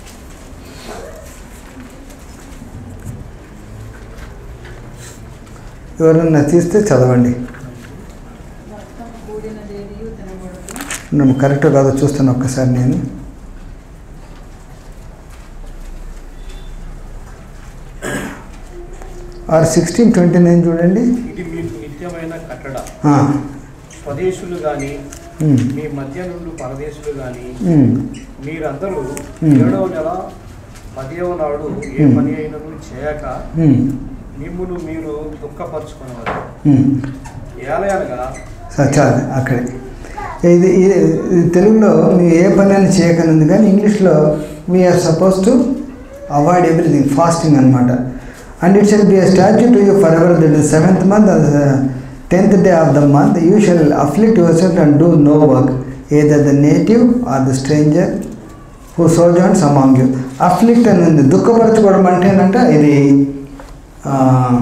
ఎవరన్నా తీస్తే చదవండి
రక్తం కూడినదేదియు తినకూడదు
నేను కరెక్ట్ కాదో చూస్తాను ఒక్కసారి నేను ఆర్ సిక్స్టీన్ ట్వంటీ నైన్ చూడండి
ఇది మీకు నిత్యమైన కట్టడ
ఆ,
స్వదేశులు కానీ
ఉమ్,
మీ మధ్య నుండి పరదేశులు గాని
ఉమ్,
మీరందరూ
Hmm.
ఏడవ నెల పదియవ నాడు ఏ
Hmm.
పని అయినను చేయక
ఉమ్,
మిమ్మును మీరు దుఃఖపరుచుకునేవారు
ఉమ్.
ఏలయనగా
సరే చాలు అక్కడే ఇది ఇది ఇది తెలుగులో మీరు ఏ పని అని చేయకనుంది కానీ ఇంగ్లీష్లో we are suppose to avoid everything fasting అనమాట and it shall be a statute to you forever that the seventh month or the tenth day of the month you shall afflict yourself and do no work either the native or the stranger who sojourns among you afflict అని ఉంది దుఃఖపరచుకోవడం అంటే ఏంటంటే ఇది ఆ,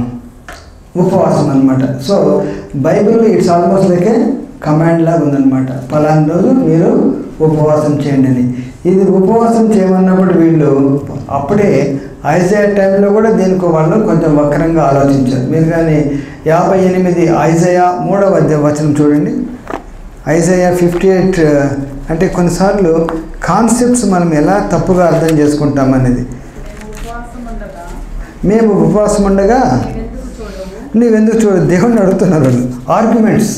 ఉపవాసం అనమాట so Bible it's almost like a command లాగా ఉందన్నమాట పలానా రోజు మీరు ఉపవాసం చేయండి అని ఇది ఉపవాసం చేయమన్నప్పుడు వీళ్ళు అప్పుడే ఐజయా టైంలో కూడా దీనికి వాళ్ళు కొంచెం వక్రంగా ఆలోచించారు మీరు కానీ యాభై ఎనిమిది ఐజయా మూడవ అధ్యాయ వచనం చూడండి ఐజయా ఫిఫ్టీ ఎయిట్ అంటే కొన్నిసార్లు కాన్సెప్ట్స్ మనం ఎలా తప్పుగా అర్థం చేసుకుంటాం అనేది
ఉపవాసం ఉండగా
మేము ఉపవాసం ఉండగా
మీరెందుకు చూడవు
నువ్వెందుకు చూడు దేవుడిని అడుగుతున్నారు వాళ్ళు ఆర్గ్యుమెంట్స్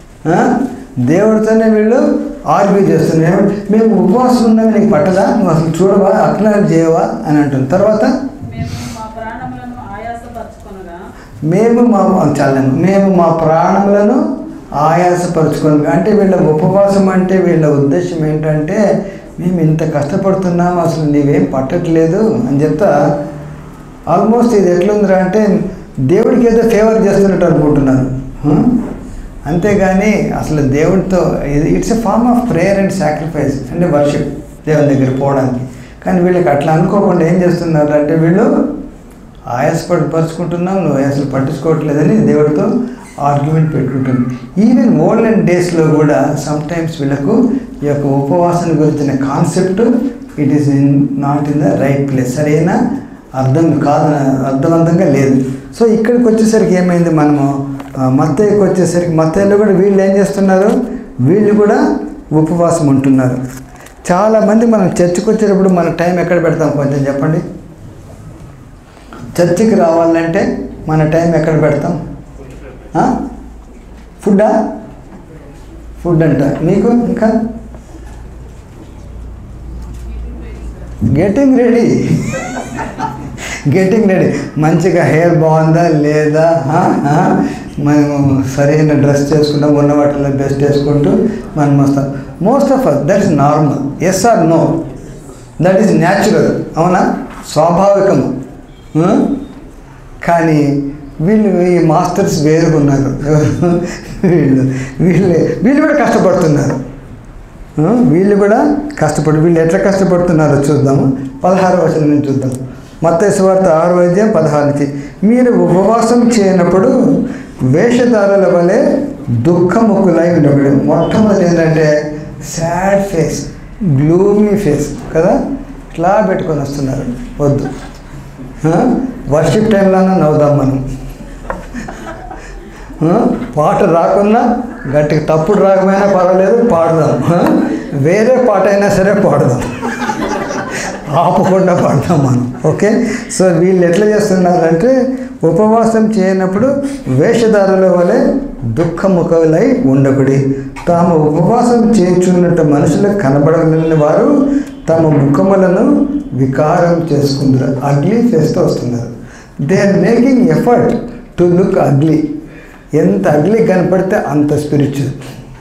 దేవుడితోనే వీళ్ళు ఆర్గ్యూ చేస్తున్నారు ఏమంటే, మేము ఉపవాసం ఉన్నాము నీకు పట్టదా నువ్వు అసలు చూడవా అక్నాలు చేయవా అని అంటుంది తర్వాత
మేము మా ప్రాణములను ఆయాసపరచుకొనగా
మేము మా చాలను మేము మా ప్రాణములను ఆయాసపరుచుకోను అంటే వీళ్ళ ఉపవాసం అంటే వీళ్ళ ఉద్దేశం ఏంటంటే మేము ఇంత కష్టపడుతున్నాము అసలు నీవేం పట్టట్లేదు అని చెప్తా ఆల్మోస్ట్ ఇది ఎట్లుందిరా అంటే దేవుడికి ఏదో ఫేవర్ చేస్తున్నట్టు అనుకుంటున్నారు హ? అంతేగాని అసలు దేవుడితో ఇది it's a form of prayer and sacrifice అంటే వర్షిప్ దేవుని దగ్గర పోవడానికి కానీ వీళ్ళకి అట్లా అనుకోకుండా ఏం చేస్తున్నారు అంటే వీళ్ళు ఆయాసపడి పరుచుకుంటున్నాం నువ్వు అసలు పట్టించుకోవట్లేదని దేవుడితో ఆర్గ్యుమెంట్ పెట్టుకుంటుంది ఈవెన్ ఓల్డెన్ డేస్లో కూడా సమ్ టైమ్స్ వీళ్ళకు ఈ యొక్క ఉపవాసం గురించిన concept it is in not in the right place సరైన అర్థం కాదు అర్థవంతంగా లేదు సో ఇక్కడికి వచ్చేసరికి ఏమైంది మనము ఆ, మత్తయ్యకి వచ్చేసరికి మత్తయ్యలో కూడా వీళ్ళు ఏం చేస్తున్నారు వీళ్ళు కూడా ఉపవాసం ఉంటున్నారు చాలామంది మనం చర్చికి వచ్చేటప్పుడు మన టైం ఎక్కడ పెడతాం కొంచెం చెప్పండి చర్చికి రావాలంటే మన టైం ఎక్కడ పెడతాం ఆ? ఫుడ్డా ఫుడ్ అంట మీకు ఇంకా గెటింగ్ రెడీ గెటింగ్ రెడీ మంచిగా హెయిర్ బాగుందా లేదా ఆ? ఆ? మేము సరైన డ్రెస్ చేసుకుంటాం ఉన్న వాటిలో బెస్ట్ వేసుకుంటూ మనం వస్తాం most of that is normal yes or no that is natural అవునా స్వాభావికము ఆ? కానీ వీళ్ళు ఈ మాస్టర్స్ వేరుగా ఉన్నారు వీళ్ళు వీళ్ళు వీళ్ళు కూడా కష్టపడుతున్నారు ఆ, వీళ్ళు కూడా కష్టపడి వీళ్ళు ఎట్లా కష్టపడుతున్నారో చూద్దాము పదహారు వచనం నుంచి చూద్దాం మత్తయి వార్త ఆరు వైద్యం పదహారు నుంచి మీరు ఉపవాసం చేయనప్పుడు వేషధారుల వలె దుఃఖముఖులై ఉండకూడదు మొట్టమొదటి ఏంటంటే సాడ్ ఫేస్ గ్లూమీ ఫేస్ కదా ఇట్లా పెట్టుకొని వస్తున్నారు వద్దు వర్షిప్ టైంలోనే నవ్వుదాం మనం ఆ? పాట రాకున్నా గట్టిగా తప్పుడు రాకపోయినా పర్వాలేదు పాడదాం ఆ? వేరే పాట అయినా సరే పాడదాం ఆపకుండా పాడతాం మనం ఓకే సో వీళ్ళు ఎట్లా చేస్తున్నారంటే ఉపవాసం చేయనప్పుడు వేషధారుల వలె దుఃఖముఖులై ఉండకుడి తాము ఉపవాసం చేయుచున్నట్టు మనుషులకు కనబడలేని వారు తమ ముఖములను వికారం చేసుకుంటారు అగ్లీ ఫేస్తో వస్తున్నారు they are making effort to look ugly ఎంత అగ్లీ కనపడితే అంత స్పిరిచువల్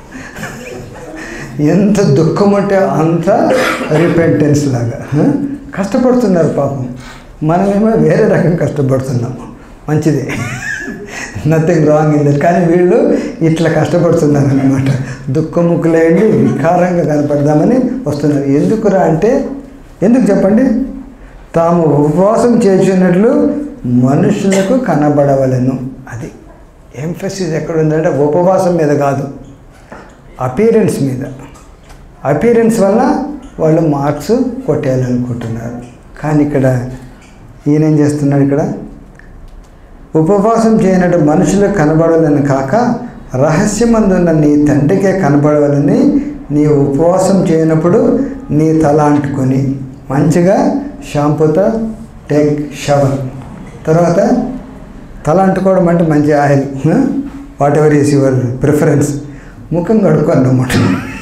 ఎంత దుఃఖం ఉంటే అంత రిపెంటెన్స్ లాగా హ? కష్టపడుతున్నారు పాపం మనమేమో వేరే రకం కష్టపడుతున్నాము మంచిదే నథింగ్ రాంగ్ ఇన్ దట్ కానీ వీళ్ళు ఇట్లా కష్టపడుతున్నారు అనమాట దుఃఖముఖులేండి వికారంగా కనపడదామని వస్తున్నారు ఎందుకురా అంటే ఎందుకు చెప్పండి తాము ఉపవాసం చేసినట్లు మనుషులకు కనబడవలను అది ఎంఫసిస్ ఎక్కడ ఉందంటే ఉపవాసం మీద కాదు అపీరెన్స్ మీద అపీరెన్స్ వల్ల వాళ్ళు మార్క్స్ కొట్టేయాలనుకుంటున్నారు కానీ ఇక్కడ ఈయన ఏం చేస్తున్నాడు ఇక్కడ ఉపవాసం చేయనట్టు మనుషులకు కనబడాలని కాక రహస్యమందున్న నీ తండ్రికే కనబడవాలని నీ ఉపవాసం చేయనప్పుడు నీ తల అంటుకొని మంచిగా షాంపూతో టేక్ షవర్ తర్వాత తల అంటుకోవడం అంటే మంచి oil whatever is your preference ముఖం కడుక్కో అన్నమాట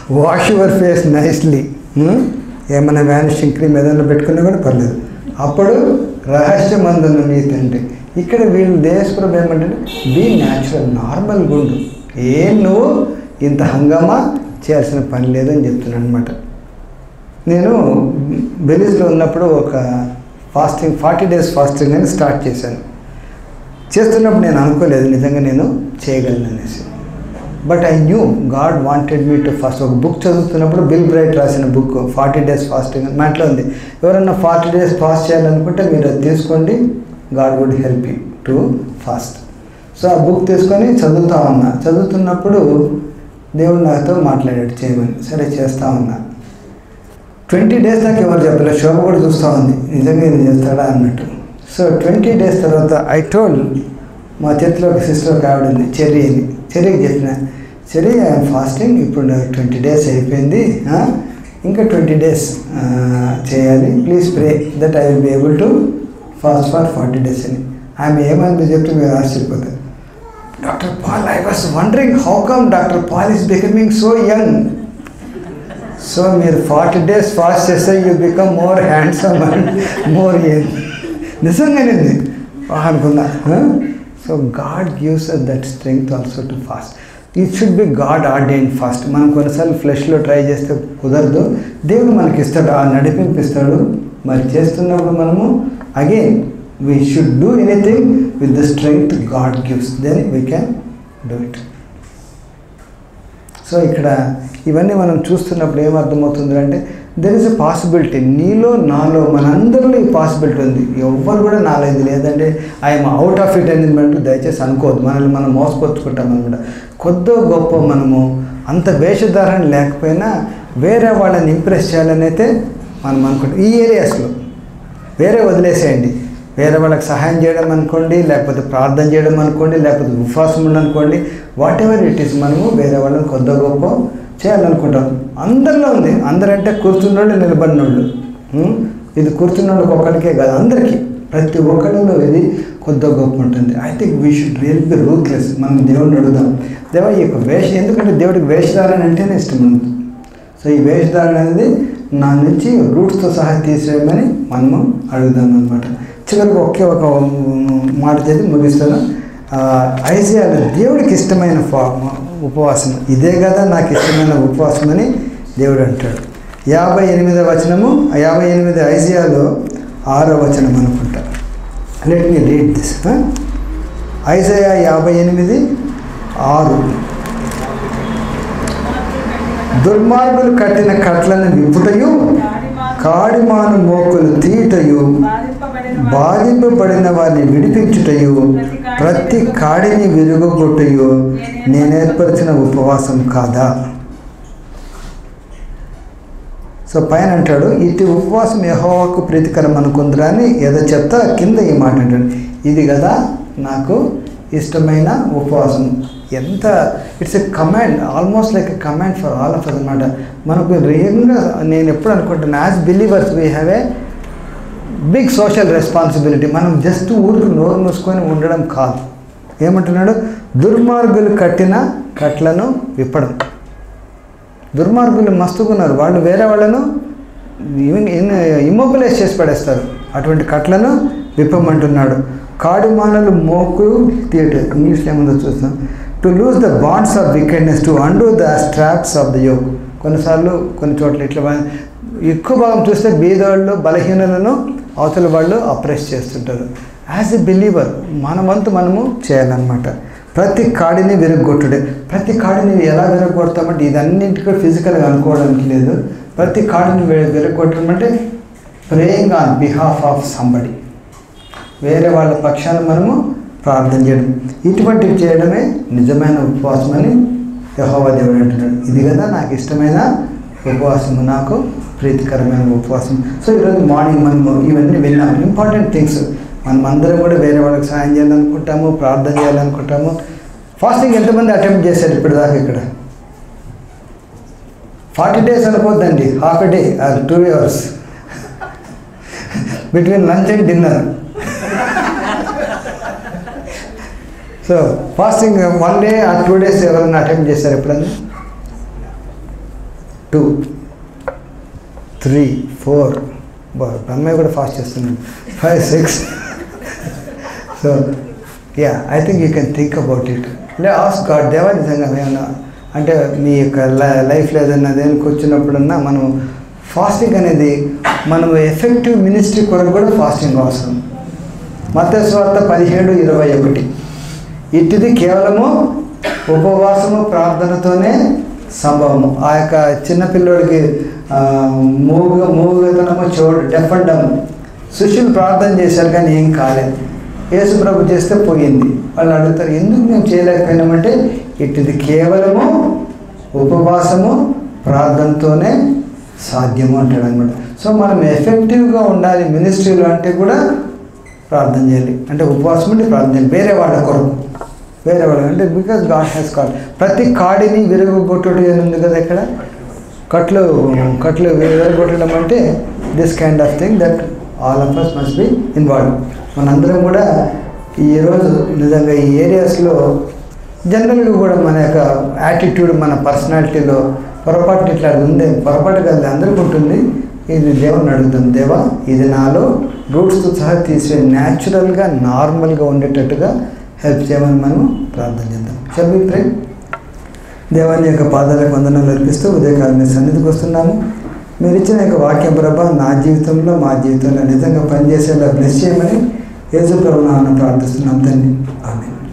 వాష్ యువర్ ఫేస్ నైస్లీ ఏమైనా వ్యానిషింగ్ క్రీమ్ ఏదైనా పెట్టుకున్నా కూడా పర్లేదు అప్పుడు రహస్యమందున మీ తండ్రి ఇక్కడ వీళ్ళు దేశప్రభు ఏమంటే బీ న్యాచురల్ నార్మల్ గుండు ఏం నువ్వు ఇంత హంగామా చేయాల్సిన పని లేదని చెప్తున్నాను అనమాట నేను బెలీజ్లో ఉన్నప్పుడు ఒక ఫాస్టింగ్ ఫార్టీ డేస్ ఫాస్టింగ్ అని స్టార్ట్ చేశాను చేస్తున్నప్పుడు నేను అనుకోలేదు నిజంగా నేను చేయగలను అనేసి but I knew God wanted me to fast ఒక బుక్ చదువుతున్నప్పుడు బిల్ బ్రైట్ రాసిన బుక్ ఫార్టీ డేస్ ఫాస్టింగ్ మా ఇంట్లో ఉంది ఎవరన్నా ఫార్టీ డేస్ ఫాస్ట్ చేయాలనుకుంటే మీరు అది తీసుకోండి God would help you to fast so ఆ బుక్ తీసుకొని చదువుతా ఉన్నా చదువుతున్నప్పుడు దేవుడు నాతో మాట్లాడాడు చేయమని సరే చేస్తా ఉన్నా ట్వంటీ డేస్ దాకా ఎవరు చెప్పలేదు శోభ కూడా చూస్తూ ఉంది నిజంగా ఇది చేస్తాడా అన్నట్టు సో ట్వంటీ డేస్ తర్వాత ఐ టోల్ మా చేతిలో ఒక సిస్టర్ ఒక ఆవిడ ఉంది చెర్రీ అని చెర్రీకి చెప్పిన చెర్రీ ఐఎమ్ ఫాస్టింగ్ ఇప్పుడు ట్వంటీ డేస్ అయిపోయింది ఆ, ఇంకా ట్వంటీ డేస్ చేయాలి please pray that I will be able to fast for forty days అని ఆమె ఏమైందో చెప్తే మీరు ఆశ్చర్యపోతారు doctor Paul I was wondering how come doctor Paul is becoming so young so మీరు ఫార్టీ డేస్ ఫాస్ట్ చేస్తే you become more handsome and more young నిజంగానే అనుకున్నా so God gives us that strength also to fast it should be God ordained fast మనం కొన్నిసార్లు ఫ్లెష్లో ట్రై చేస్తే కుదరదు దేవుడు మనకి ఇస్తాడు ఆ నడిపింపిస్తాడు మరి చేస్తున్నప్పుడు మనము again we should do anything with the strength God gives then we can do it so ఇక్కడ ఇవన్నీ మనం చూస్తున్నప్పుడు ఏమర్థమవుతుంది అంటే దెర్ ఇస్ ఎ పాసిబిలిటీ నీలో నాలో మనందరిలో ఈ పాసిబిలిటీ ఉంది ఎవ్వరు కూడా నాలో ఇది లేదంటే ఐఎమ్ అవుట్ ఆఫ్ ఇట్ అనేది మనకు దయచేసి అనుకోవద్దు మనల్ని మనం మోసపరుచుకుంటాం అనమాట కొద్దో గొప్ప మనము అంత వేషధారణ లేకపోయినా వేరే వాళ్ళని ఇంప్రెస్ చేయాలని అయితే మనం అనుకుంటాం ఈ ఏరియాస్లో వేరే వదిలేసేయండి వేరే వాళ్ళకి సహాయం చేయడం అనుకోండి లేకపోతే ప్రార్థన చేయడం అనుకోండి లేకపోతే ఉపవాసం ఉండడం అనుకోండి వాట్ ఎవర్ ఇట్ ఈస్ మనము వేరే వాళ్ళని కొద్ద గొప్ప చేయాలనుకుంటాం అందరిలో ఉంది అందరంటే కూర్చున్నోళ్ళు నిలబడినోళ్ళు ఉం? ఇది కూర్చున్నోళ్ళకి ఒక్కడికే కాదు అందరికీ ప్రతి ఒక్కరిలో ఇది కొద్ద గొప్ప ఉంటుంది I think we should real be ruthless మనం దేవుడిని అడుగుదాం దేవ ఈ యొక్క వేష ఎందుకంటే దేవుడికి వేషధారణ అంటేనే ఇష్టం ఉంది సో ఈ వేషధారణ అనేది నా నుంచి రూట్స్తో సహా తీసేయమని మనము అడుగుదాం అనమాట చివరికి ఒకే ఒక మాట చేసి ముగిస్తాను ఆ, ఐజియాలో దేవుడికి ఇష్టమైన ఫా- ఉపవాసం ఇదే కదా నాకు ఇష్టమైన ఉపవాసం అని దేవుడు అంటాడు యాభై ఎనిమిదో వచనము యాభై ఎనిమిది ఐజియాలో ఆరో వచనం అనుకుంటా let me read this Isaiah యాభై ఎనిమిది ఆరు దుర్మార్గులు కట్టిన కట్లను విప్పుటయు కాడిమాను మోకులు తీటయు
బాధింపబడిన
బాధింపబడిన వారిని విడిపించుటయు ప్రతి కాడిని విరుగొట్టుటయు నేనేర్పరిచిన ఉపవాసం కాదా సో పైన అంటాడు ఇటు ఉపవాసం యెహోవాకు ప్రీతికరం అనుకుందిరా అని ఏదో చెప్తా కింద ఈ మాట అంటాడు ఇది కదా నాకు ఇష్టమైన ఉపవాసం ఎంత it's a command almost like a command for all of us అనమాట మనకు రియల్గా నేను ఎప్పుడు అనుకుంటున్నాను as believers we have a big social responsibility మనం జస్ట్ ఊరికి నోరు మూసుకొని ఉండడం కాదు ఏమంటున్నాడు దుర్మార్గులు కట్టిన కట్లను విప్పడం దుర్మార్గులు మస్తుకున్నారు వాళ్ళు వేరే వాళ్ళను ఇమ్మొబిలైజ్ చేసి పడేస్తారు అటువంటి కట్లను విప్పమంటున్నాడు కాడుమానలు మోకు థియేటర్ ఇంగ్లీష్లో ఏముందో చూస్తాం to loose the bands of wickedness to undo the straps of the yoke కొన్నిసార్లు కొన్ని చోట్ల ఇట్లా వా- ఎక్కువ భాగం చూస్తే బీదవాళ్ళు బలహీనులను అవతల వాళ్ళు అప్రెస్ చేస్తుంటారు యాజ్ ఎ బిలీవర్ మన వంతు మనము చేయాలన్నమాట ప్రతి కాడిని విరగొట్టుడే ప్రతి కాడిని ఎలా విరగొడతామంటే ఇదన్నింటికీ ఫిజికల్గా అనుకోవడానికి లేదు ప్రతి కాడిని విర- విరగొట్టడం అంటే praying on behalf of somebody వేరే వాళ్ళ పక్షాన మనము ప్రార్థన చేయడం ఇటువంటివి చేయడమే నిజమైన ఉపవాసం అని యహోవా దేవుడు అంటున్నాడు ఇది కదా నాకు ఇష్టమైన ఉపవాసము నాకు ప్రీతికరమైన ఉపవాసం సో ఈరోజు మార్నింగ్ మనము ఇవన్నీ విన్నాం ఇంపార్టెంట్ థింగ్స్ మనం అందరం కూడా వేరే వాళ్ళకి సాయం చేయాలనుకుంటాము ప్రార్థన చేయాలనుకుంటాము ఫాస్టింగ్ ఎంతమంది అటెంప్ట్ చేశారు ఇప్పటిదాకా ఇక్కడ ఫార్టీ డేస్ అనుకోద్దండి half a day or two hours between lunch and dinner so fasting one day uh two days ఎవరైనా అటెంప్ట్ చేశారు ఎప్పుడన్నా టూ త్రీ ఫోర్ అమ్మాయి కూడా ఫాస్ట్ చేస్తున్నాడు five six so yeah I think you can think about it lay as God దేవా నిజంగా ఏమన్నా అంటే మీ యొక్క లైఫ్లో ఏదైనా దేనికి వచ్చినప్పుడన్నా మనం ఫాస్టింగ్ అనేది మనం ఎఫెక్టివ్ మినిస్ట్రీ కొరకు కూడా ఫాస్టింగ్ అవసరం మత స్వార్థ పదిహేడు ఇరవై ఒకటి ఇటుది కేవలము ఉపవాసము ప్రార్థనతోనే సంభవము ఆ యొక్క చిన్నపిల్లోడికి ఆ, మూగ మూగతనము చోడు డెఫ్ అండ్ డమ్ శిష్యులు ప్రార్థన చేశారు కానీ ఏం కాలేదు యేసు ప్రభు చేస్తే పోయింది వాళ్ళు అడుగుతారు ఎందుకు మేము చేయలేకపోయినామంటే ఇటుది కేవలము ఉపవాసము ప్రార్థనతోనే సాధ్యము అంటాడు అనమాట సో మనం ఎఫెక్టివ్గా ఉండాలి మినిస్ట్రీలో అంటే కూడా ప్రార్థన చేయాలి అంటే ఉపవాసం ఉండి ప్రార్థన చేయాలి వేరే వాళ్ళ కొరకు వేరే వాళ్ళ అంటే బికాస్ గాడ్ హ్యాస్ కాడ్ ప్రతి కాడిని విరగొట్టుడు అని ఉంది కదా ఇక్కడ కట్లు కట్లు విరగొట్టడం అంటే this kind of thing that all of us must be involve మనందరం కూడా ఈరోజు నిజంగా ఈ ఏరియాస్లో జనరల్గా కూడా మన యొక్క యాటిట్యూడ్ మన పర్సనాలిటీలో పొరపాటు ఇట్లా ఉంది పొరపాటు కాదు అందరికీ ఉంటుంది ఇది దేవుని అడుగుతాం దేవా ఇది నాలో రూట్స్తో సహా తీసే న్యాచురల్గా నార్మల్గా ఉండేటట్టుగా హెల్ప్ చేయమని మనం ప్రార్థన చేద్దాం షల్ ప్రే దేవాన్ని యొక్క పాదాలకు వందనాలు అర్పిస్తూ ఉదయకాలం మీ సన్నిధికి వస్తున్నాము మీరు ఇచ్చిన యొక్క వాక్యం ప్రభ నా జీవితంలో మా జీవితంలో నిజంగా పనిచేసేలా బ్లెస్ చేయమని యేసు ప్రభు నాన్న ప్రార్థిస్తున్నాం తండ్రి ఆమె